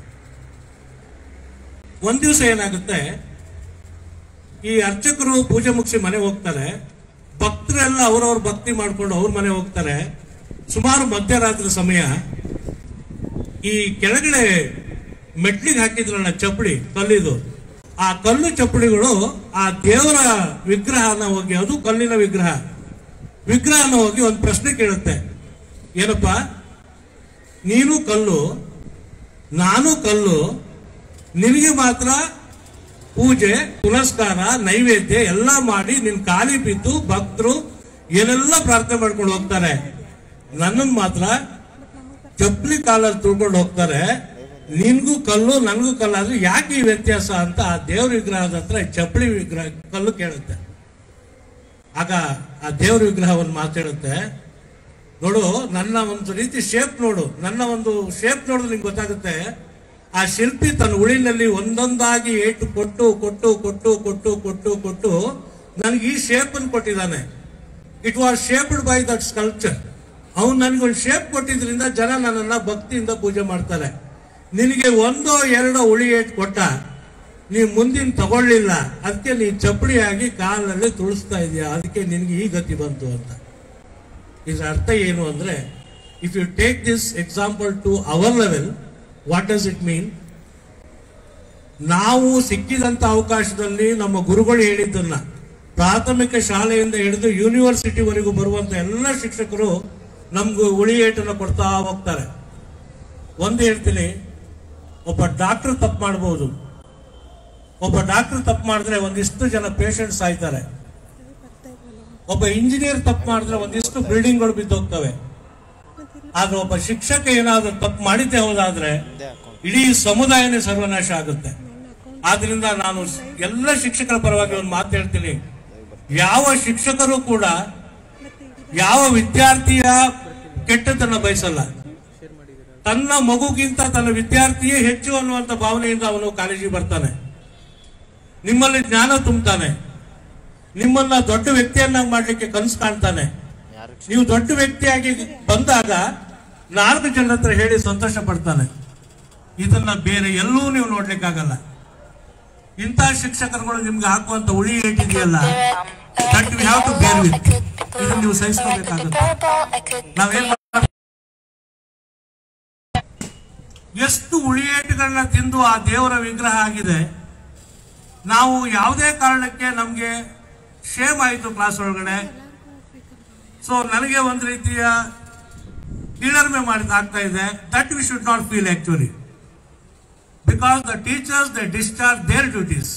ಒಂದ್ ದಿವಸ ಏನಾಗುತ್ತೆ ಈ ಅರ್ಚಕರು ಪೂಜೆ ಮುಗಿಸಿ ಮನೆ ಹೋಗ್ತಾರೆ ಭಕ್ತರೆಲ್ಲ ಅವರವ್ರ ಭಕ್ತಿ ಮಾಡ್ಕೊಂಡು ಅವ್ರ ಮನೆ ಹೋಗ್ತಾರೆ ಸುಮಾರು ಮಧ್ಯರಾತ್ರಿ ಸಮಯ ಈ ಕೆಳಗಡೆ ಮೆಟ್ಲಿಗೆ ಹಾಕಿದ್ರಲ್ಲ ಚಪ್ಪಡಿ ಕಲ್ಲಿದು ಆ ಕಲ್ಲು ಚಪ್ಪಡಿಗಳು ಆ ದೇವರ ವಿಗ್ರಹನ ಹೋಗಿ ಅದು ಕಲ್ಲಿನ ವಿಗ್ರಹ ವಿಗ್ರಹನ ಹೋಗಿ ಒಂದು ಪ್ರಶ್ನೆ ಕೇಳುತ್ತೆ ಏನಪ್ಪ ನೀನು ಕಲ್ಲು ನಾನು ಕಲ್ಲು ನಿನಗೆ ಮಾತ್ರ ಪೂಜೆ ಪುನಸ್ಕಾರ ನೈವೇದ್ಯ ಎಲ್ಲ ಮಾಡಿ ನಿನ್ ಖಾಲಿ ಬಿದ್ದು ಭಕ್ತರು ಏನೆಲ್ಲ ಪ್ರಾರ್ಥನೆ ಮಾಡ್ಕೊಂಡು ಹೋಗ್ತಾರೆ ನನ್ನನ್ನು ಮಾತ್ರ ಚಪ್ಪಲಿ ಕಾಲಲ್ಲಿ ತುಳ್ಕೊಂಡು ಹೋಗ್ತಾರೆ ನಿನ್ಗೂ ಕಲ್ಲು ನನ್ಗೂ ಕಲ್ಲು ಆದ್ರೆ ಯಾಕೆ ಈ ವ್ಯತ್ಯಾಸ ಅಂತ ಆ ದೇವ್ರ ವಿಗ್ರಹದ ಹತ್ರ ಈ ಚಪ್ಪಲಿ ವಿಗ್ರಹ ಕಲ್ಲು ಕೇಳುತ್ತೆ ಆಗ ಆ ದೇವ್ರ ವಿಗ್ರಹ ಒಂದು ಮಾತಾಡುತ್ತೆ ನೋಡು ನನ್ನ ಒಂದು ರೀತಿ ಶೇಪ್ ನೋಡು ನನ್ನ ಒಂದು ಶೇಪ್ ನೋಡಿದ್ರೆ ನಿಂಗೆ ಗೊತ್ತಾಗುತ್ತೆ ಆ ಶಿಲ್ಪಿ ತನ್ನ ಉಳಿನಲ್ಲಿ ಒಂದೊಂದಾಗಿ ಏಟು ಕೊಟ್ಟು ಕೊಟ್ಟು ಕೊಟ್ಟು ಕೊಟ್ಟು ಕೊಟ್ಟು ಕೊಟ್ಟು ನನಗೆ ಈ ಶೇಪ್ ಅನ್ನು ಕೊಟ್ಟಿದ್ದಾನೆ it was shaped by that sculpture ಅವನು ನನಗೊಂದು ಶೇಪ್ ಕೊಟ್ಟಿದ್ರಿಂದ ಜನ ನನ್ನನ್ನ ಭಕ್ತಿಯಿಂದ ಪೂಜೆ ಮಾಡ್ತಾರೆ ನಿನಗೆ ಒಂದೋ ಎರಡೋ ಉಳಿ ಏಟ್ ಕೊಟ್ಟ ನೀ ಮುಂದಿನ ತಗೊಳ್ಳಿಲ್ಲ ಅದಕ್ಕೆ ನೀ ಚಪ್ಪಡಿಯಾಗಿ ಕಾಲಲ್ಲಿ ತುಳಿಸ್ತಾ ಇದೀಯ ಅದಕ್ಕೆ ನಿನಗೆ ಈ ಗತಿ ಬಂತು ಅಂತ ಇದರ ಅರ್ಥ ಏನು ಅಂದ್ರೆ if you take this example to our level what does it mean ನಾವು ಸಿಕ್ಕಿದಂತ ಅವಕಾಶದಲ್ಲಿ ನಮ್ಮ ಗುರುಗಳು ಹೇಳಿದ್ದನ್ನ ಪ್ರಾಥಮಿಕ ಶಾಲೆಯಿಂದ ಹಿಡಿದು ಯೂನಿವರ್ಸಿಟಿವರೆಗೂ ಬರುವಂತ ಎಲ್ಲ ಶಿಕ್ಷಕರು ನಮ್ಗೆ ಉಳಿಯೇಟನ್ನು ಕೊಡ್ತಾ ಹೋಗ್ತಾರೆ ಒಂದು ಹೇಳ್ತೀನಿ ಒಬ್ಬ ಡಾಕ್ಟರ್ ತಪ್ಪು ಮಾಡಬಹುದು ಒಬ್ಬ ಡಾಕ್ಟರ್ ತಪ್ಪು ಮಾಡಿದ್ರೆ ಒಂದಿಷ್ಟು ಜನ ಪೇಷಂಟ್ಸ್ ಸಾಯ್ತಾರೆ ಒಬ್ಬ ಇಂಜಿನಿಯರ್ ತಪ್ಪು ಮಾಡಿದ್ರೆ ಒಂದಿಷ್ಟು ಬಿಲ್ಡಿಂಗ್ಗಳು ಬಿದ್ದೋಗ್ತವೆ ಆದ್ರೆ ಒಬ್ಬ ಶಿಕ್ಷಕ ಏನಾದ್ರೂ ತಪ್ಪು ಮಾಡಿದ್ದೆ ಹೋದಾದ್ರೆ ಇಡೀ ಸಮುದಾಯನೇ ಸರ್ವನಾಶ ಆಗುತ್ತೆ ಆದ್ರಿಂದ ನಾನು ಎಲ್ಲ ಶಿಕ್ಷಕರ ಪರವಾಗಿ ಒಂದು ಮಾತು ಹೇಳ್ತೀನಿ ಯಾವ ಶಿಕ್ಷಕರು ಕೂಡ ಯಾವ ವಿದ್ಯಾರ್ಥಿಯ ಕೆಟ್ಟದನ್ನ ಬಯಸಲ್ಲ ತನ್ನ ಮಗುಗಿಂತ ತನ್ನ ವಿದ್ಯಾರ್ಥಿಯೇ ಹೆಚ್ಚು ಅನ್ನುವಂತ ಭಾವನೆಯಿಂದ ಅವನು ಕಾಲೇಜಿಗೆ ಬರ್ತಾನೆ ನಿಮ್ಮಲ್ಲಿ ಜ್ಞಾನ ತುಂಬುತ್ತಾನೆ ನಿಮ್ಮನ್ನ ದೊಡ್ಡ ವ್ಯಕ್ತಿಯನ್ನಾಗಿ ಮಾಡ್ಲಿಕ್ಕೆ ಕನಸು ಕಾಣ್ತಾನೆ ನೀವು ದೊಡ್ಡ ವ್ಯಕ್ತಿಯಾಗಿ ಬಂದಾಗ ನಾಲ್ಕು ಜನರ ಹತ್ರ ಹೇಳಿ ಸಂತೋಷ ಪಡ್ತಾನೆ ಇದನ್ನ ಬೇರೆ ಎಲ್ಲೂ ನೀವು ನೋಡ್ಲಿಕ್ಕಾಗಲ್ಲ ಇಂಥ ಶಿಕ್ಷಕರುಗಳು ನಿಮ್ಗೆ ಹಾಕುವಂತ ಉಳಿ ಏಟಿದೆಯಲ್ಲ that we have to bear with ಇದನ್ನ ನೀವು ಸಹಿಸ್ಕೋಬೇಕಾಗುತ್ತೆ ನಾವೇನ್ ಮಾಡ್- ಎಷ್ಟು ಉಳಿಯೇಟುಗಳನ್ನ ತಿಂದು ಆ ದೇವರ ವಿಗ್ರಹ ಆಗಿದೆ ನಾವು ಯಾವುದೇ ಕಾರಣಕ್ಕೆ ನಮಗೆ ಶೇಮ್ ಆಯಿತು ಕ್ಲಾಸ್ ಒಳಗಡೆ ಸೊ ನನಗೆ ಒಂದು ರೀತಿಯ ಕೀಳರಿಮೆ ಮಾಡಿದ ಆಗ್ತಾ ಇದೆ that we should not feel actually because the teachers the discharge their duties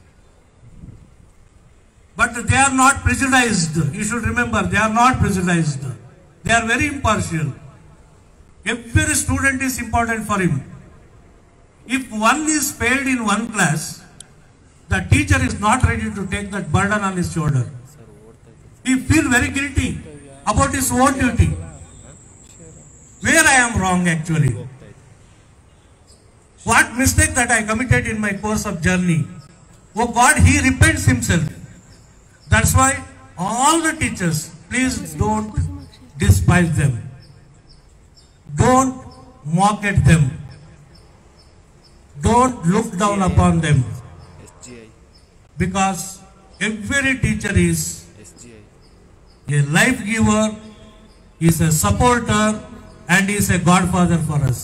but they are not prejudiced you should remember they are not prejudiced they are very impartial every student is important for him. If one is failed in one class, the teacher is not ready to take that burden on his shoulder. He feel very guilty about his own duty. Where I am wrong actually. What mistake that I committed in my course of journey. Oh God, he repents himself. That's why all the teachers, please don't despise them. Don't mock at them. Don't look down upon them. SGI. Because every teacher is SGI. a life giver, is a supporter, and is a godfather for us.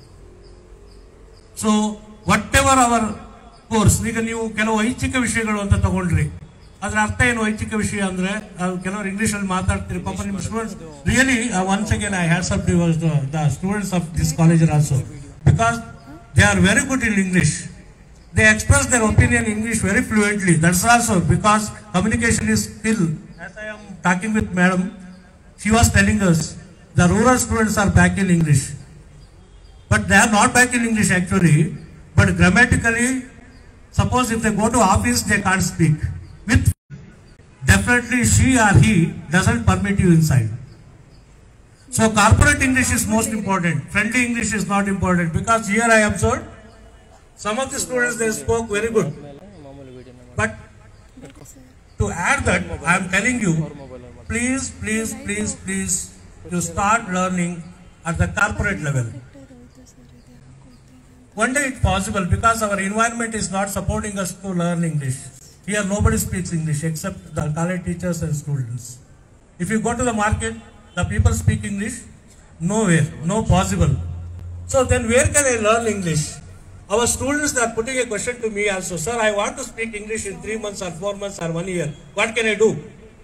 So whatever our course ಈಗ ನೀವು ಕೆಲವು ಐಚ್ಛಿಕ ವಿಷಯಗಳು ಅಂತ ತಗೊಂಡ್ರಿ ಅದ್ರ ಅರ್ಥ ಏನು ಐಚ್ಛಿಕ ವಿಷಯ ಅಂದ್ರೆ ಅದು ಕೆಲವರು ಇಂಗ್ಲಿಷ್ ಅಲ್ಲಿ ಮಾತಾಡ್ತೀರಿ ಪಾಪ ನಿಮ್ಮ students really once again I has up the students of this college also because they are very good in English they express their opinion in English very fluently. That's also because communication is still, as I am talking with madam, she was telling us the rural students are back in English. But they are not back in English actually, but grammatically, suppose if they go to office, they can't speak. With definitely she or he doesn't permit you inside. So corporate English is most important. Friendly English is not important because here I observed some of the students they spoke very good, but To add that, I am telling you, please, please, please, please, you start learning at the corporate level. One day it's possible because our environment is not supporting us to learn English. Here nobody speaks English except the college teachers and students. If you go to the market, the people speak English? Nowhere, no possible. So then where can I learn English? Our students are putting a question to me also, sir, I want to speak English in three months or four months or one year. What can I do?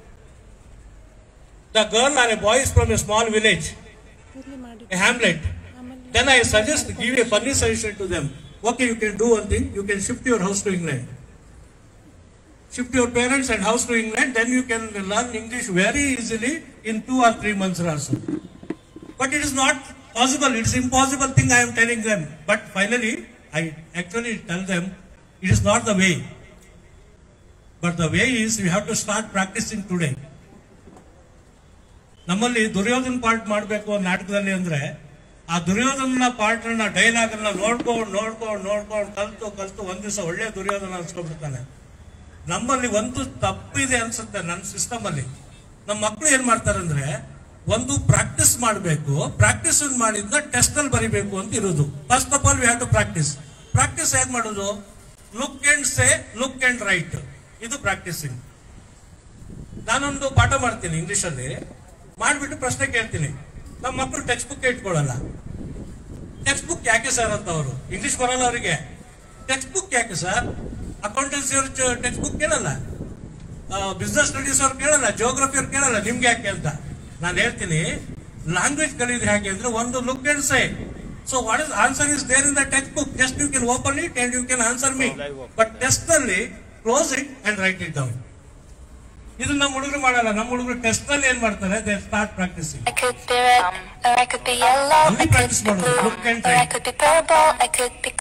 The girl or a boy is from a small village, a hamlet. Then I suggest, give a funny suggestion to them. Okay, you can do one thing, you can shift your house to England. Shift your parents and house to England, then you can learn English very easily in two or three months also. But it is not possible, it's impossible thing I am telling them. But finally, I actually tell them, it is not the way. But the way is, we have to start practicing today. ನಮ್ಮಲ್ಲಿ Duryodhana part ಮಾಡಬೇಕು ನಾಟಕದಲ್ಲಿ ಅಂದ್ರೆ ಆ Duryodhana part ನ dialogue ಅನ್ನ ನೋಡ್ಕೊಂಡು ನೋಡ್ಕೊಂಡು ನೋಡ್ಕೊಂಡು ಕಲ್ತು ಕಲ್ತು ಒಂದ್ ದಿವಸ ಒಳ್ಳೆ ದುರ್ಯೋಧನ ಅನ್ಸ್ಕೊಂಡ್ಬಿಡ್ತಾನೆ ನಮ್ಮಲ್ಲಿ ಒಂದು ತಪ್ಪಿದೆ ಅನ್ಸುತ್ತೆ ನನ್ನ ಸಿಸ್ಟಮ್ ಅಲ್ಲಿ ನಮ್ಮ ಮಕ್ಕಳು ಏನ್ ಮಾಡ್ತಾರೆ ಅಂದ್ರೆ ಒಂದು ಪ್ರಾಕ್ಟೀಸ್ ಮಾಡಬೇಕು ಪ್ರಾಕ್ಟೀಸ್ ಮಾಡಿದ್ನ ಟೆಸ್ಟ್ ಅಲ್ಲಿ ಬರಿಬೇಕು ಅಂತ ಇರೋದು first of all we have to practice practice ಹೇಗ್ ಮಾಡೋದು look and say look and write ಇದು ಪ್ರಾಕ್ಟೀಸಿಂಗ್ ನಾನೊಂದು ಪಾಠ ಮಾಡ್ತೀನಿ ಇಂಗ್ಲಿಷ್ ಅಲ್ಲಿ ಮಾಡ್ಬಿಟ್ಟು ಪ್ರಶ್ನೆ ಕೇಳ್ತೀನಿ ನಮ್ಮ ಮಕ್ಕಳು ಟೆಕ್ಸ್ಟ್ ಬುಕ್ ಇಟ್ಕೊಳ್ಳಲ್ಲ ಟೆಕ್ಸ್ಟ್ ಬುಕ್ ಯಾಕೆ ಸರ್ ಅಂತ ಅವರು ಇಂಗ್ಲಿಷ್ ಬರಲ್ಲ ಅವರಿಗೆ ಟೆಕ್ಸ್ಟ್ ಬುಕ್ ಯಾಕೆ ಸರ್ ಅಕೌಂಟೆನ್ಸಿ ಅವ್ರ ಟೆಕ್ಸ್ಟ್ ಬುಕ್ ಕೇಳಲ್ಲ ಬಿಸ್ನೆಸ್ ಸ್ಟಡೀಸ್ ಅವ್ರು ಕೇಳಲ್ಲ ಜಿಯೋಗ್ರಫಿ ಅವ್ರು ಕೇಳಲ್ಲ ನಿಮ್ಗೆ ಯಾಕೆ ಅಂತ ನಾನು ಹೇಳ್ತೀನಿ ಲ್ಯಾಂಗ್ವೇಜ್ ಕಲಿಯೋದು ಹೇಗೆ ಅಂದ್ರೆ ಒಂದು look and say so what is answer is there in the text book just you can open it and you can answer me but test ಅಲ್ಲಿ close it and write it down ಇದು ನಮ್ಮ ಹುಡುಗರು ಮಾಡಲ್ಲ ನಮ್ಮ ಹುಡುಗರು test ಅಲ್ಲಿ ಏನ್ ಮಾಡ್ತಾರೆ they start practising I could be red, or I could be yellow, I Only could practice be model, blue, look and or I write. could be purple, I could be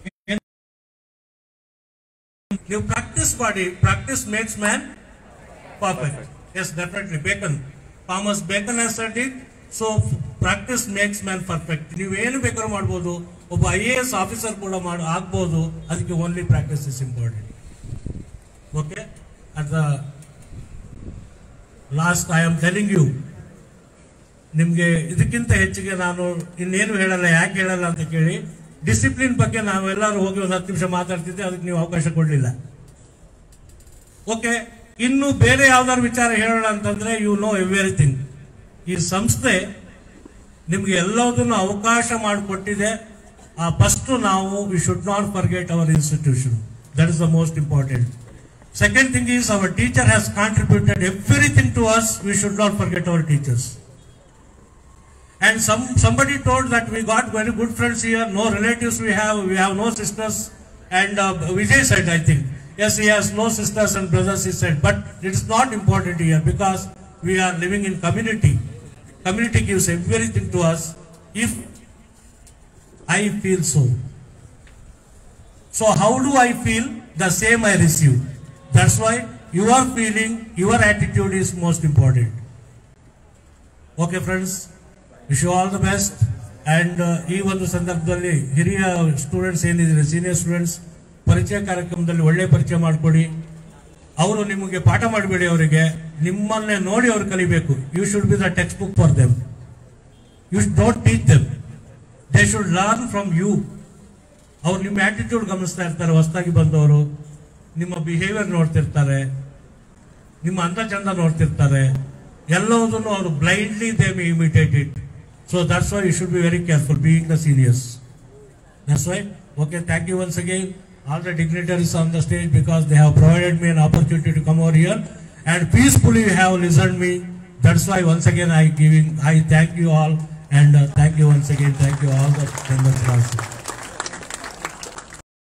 ನೀವು practice ಮಾಡಿ practice makes man perfect yes definitely Bacon Thomas Bacon has said it so practice makes man perfect ನೀವು ಏನು ಬೇಕಾದ್ರೂ ಮಾಡ್ಬೋದು ಒಬ್ಬ I A S officer ಕೂಡ ಮಾಡಿ ಆಗ್ಬೋದು ಅದಕ್ಕೆ only practice is important okay at the last I am telling you ನಿಮಗೆ ಇದಕ್ಕಿಂತ ಹೆಚ್ಚಿಗೆ ನಾನು ಇನ್ನೇನು ಹೇಳಲ್ಲ ಯಾಕೆ ಹೇಳಲ್ಲ ಅಂತ ಕೇಳಿ ಡಿಸಿಪ್ಲಿನ್ ಬಗ್ಗೆ ನಾವೆಲ್ಲರೂ ಹೋಗಿ ಒಂದು ಹತ್ತು ನಿಮಿಷ ಮಾತಾಡ್ತಿದ್ದೆ ಅದಕ್ಕೆ ನೀವು ಅವಕಾಶ ಕೊಡಲಿಲ್ಲ ಓಕೆ ಇನ್ನು ಬೇರೆ ಯಾವ್ದಾದ್ರು ವಿಚಾರ ಹೇಳೋಣ ಅಂತಂದ್ರೆ ಯು ನೋ ಎವ್ರಿಥಿಂಗ್ ಈ ಸಂಸ್ಥೆ ನಿಮ್ಗೆ ಎಲ್ಲದನ್ನು ಅವಕಾಶ ಮಾಡಿಕೊಟ್ಟಿದೆ ಆ ಫಸ್ಟ್ ನಾವು we should not forget our institution that is the most important second thing is our teacher has contributed everything to us we should not forget our teachers And some somebody told that we got very good friends here, no relatives we have, we have no sisters. And uh, Vijay said, I think, yes, he has no sisters and brothers, he said. But it is not important here because we are living in community. Community gives everything to us if I feel so. So how do I feel? The same I receive. That's why your feeling, your attitude is most important. Okay, friends. Wish all the best and ಈ ಒಂದು ಸಂದರ್ಭದಲ್ಲಿ ಹಿರಿಯ students ಏನಿದ್ದಾರೆ senior students ಪರಿಚಯ ಕಾರ್ಯಕ್ರಮದಲ್ಲಿ ಒಳ್ಳೆ ಪರಿಚಯ ಮಾಡಿಕೊಡಿ ಅವರು ನಿಮಗೆ ಪಾಠ ಮಾಡಬೇಡಿ ಅವರಿಗೆ ನಿಮ್ಮನ್ನೇ ನೋಡಿ ಅವ್ರು ಕಲಿಬೇಕು you should be the text book for them you don't teach them they should learn from you ಅವ್ರು ನಿಮ್ಮ ಆಟಿಟ್ಯೂಡ್ ಗಮನಿಸ್ತಾ ಇರ್ತಾರೆ ಹೊಸದಾಗಿ ಬಂದವರು ನಿಮ್ಮ ಬಿಹೇವಿಯರ್ ನೋಡ್ತಿರ್ತಾರೆ ನಿಮ್ಮ ಅಂದ ಚಂದ ನೋಡ್ತಿರ್ತಾರೆ ಎಲ್ಲವುದನ್ನು ಅವರು blindly they may imitate it so that's why you should be very careful being the seniors that's why okay thank you once again all the dignitaries on the stage because they have provided me an opportunity to come over here and peacefully you have listen me that's why once again I giving I thank you all and thank you once again thank you all the members also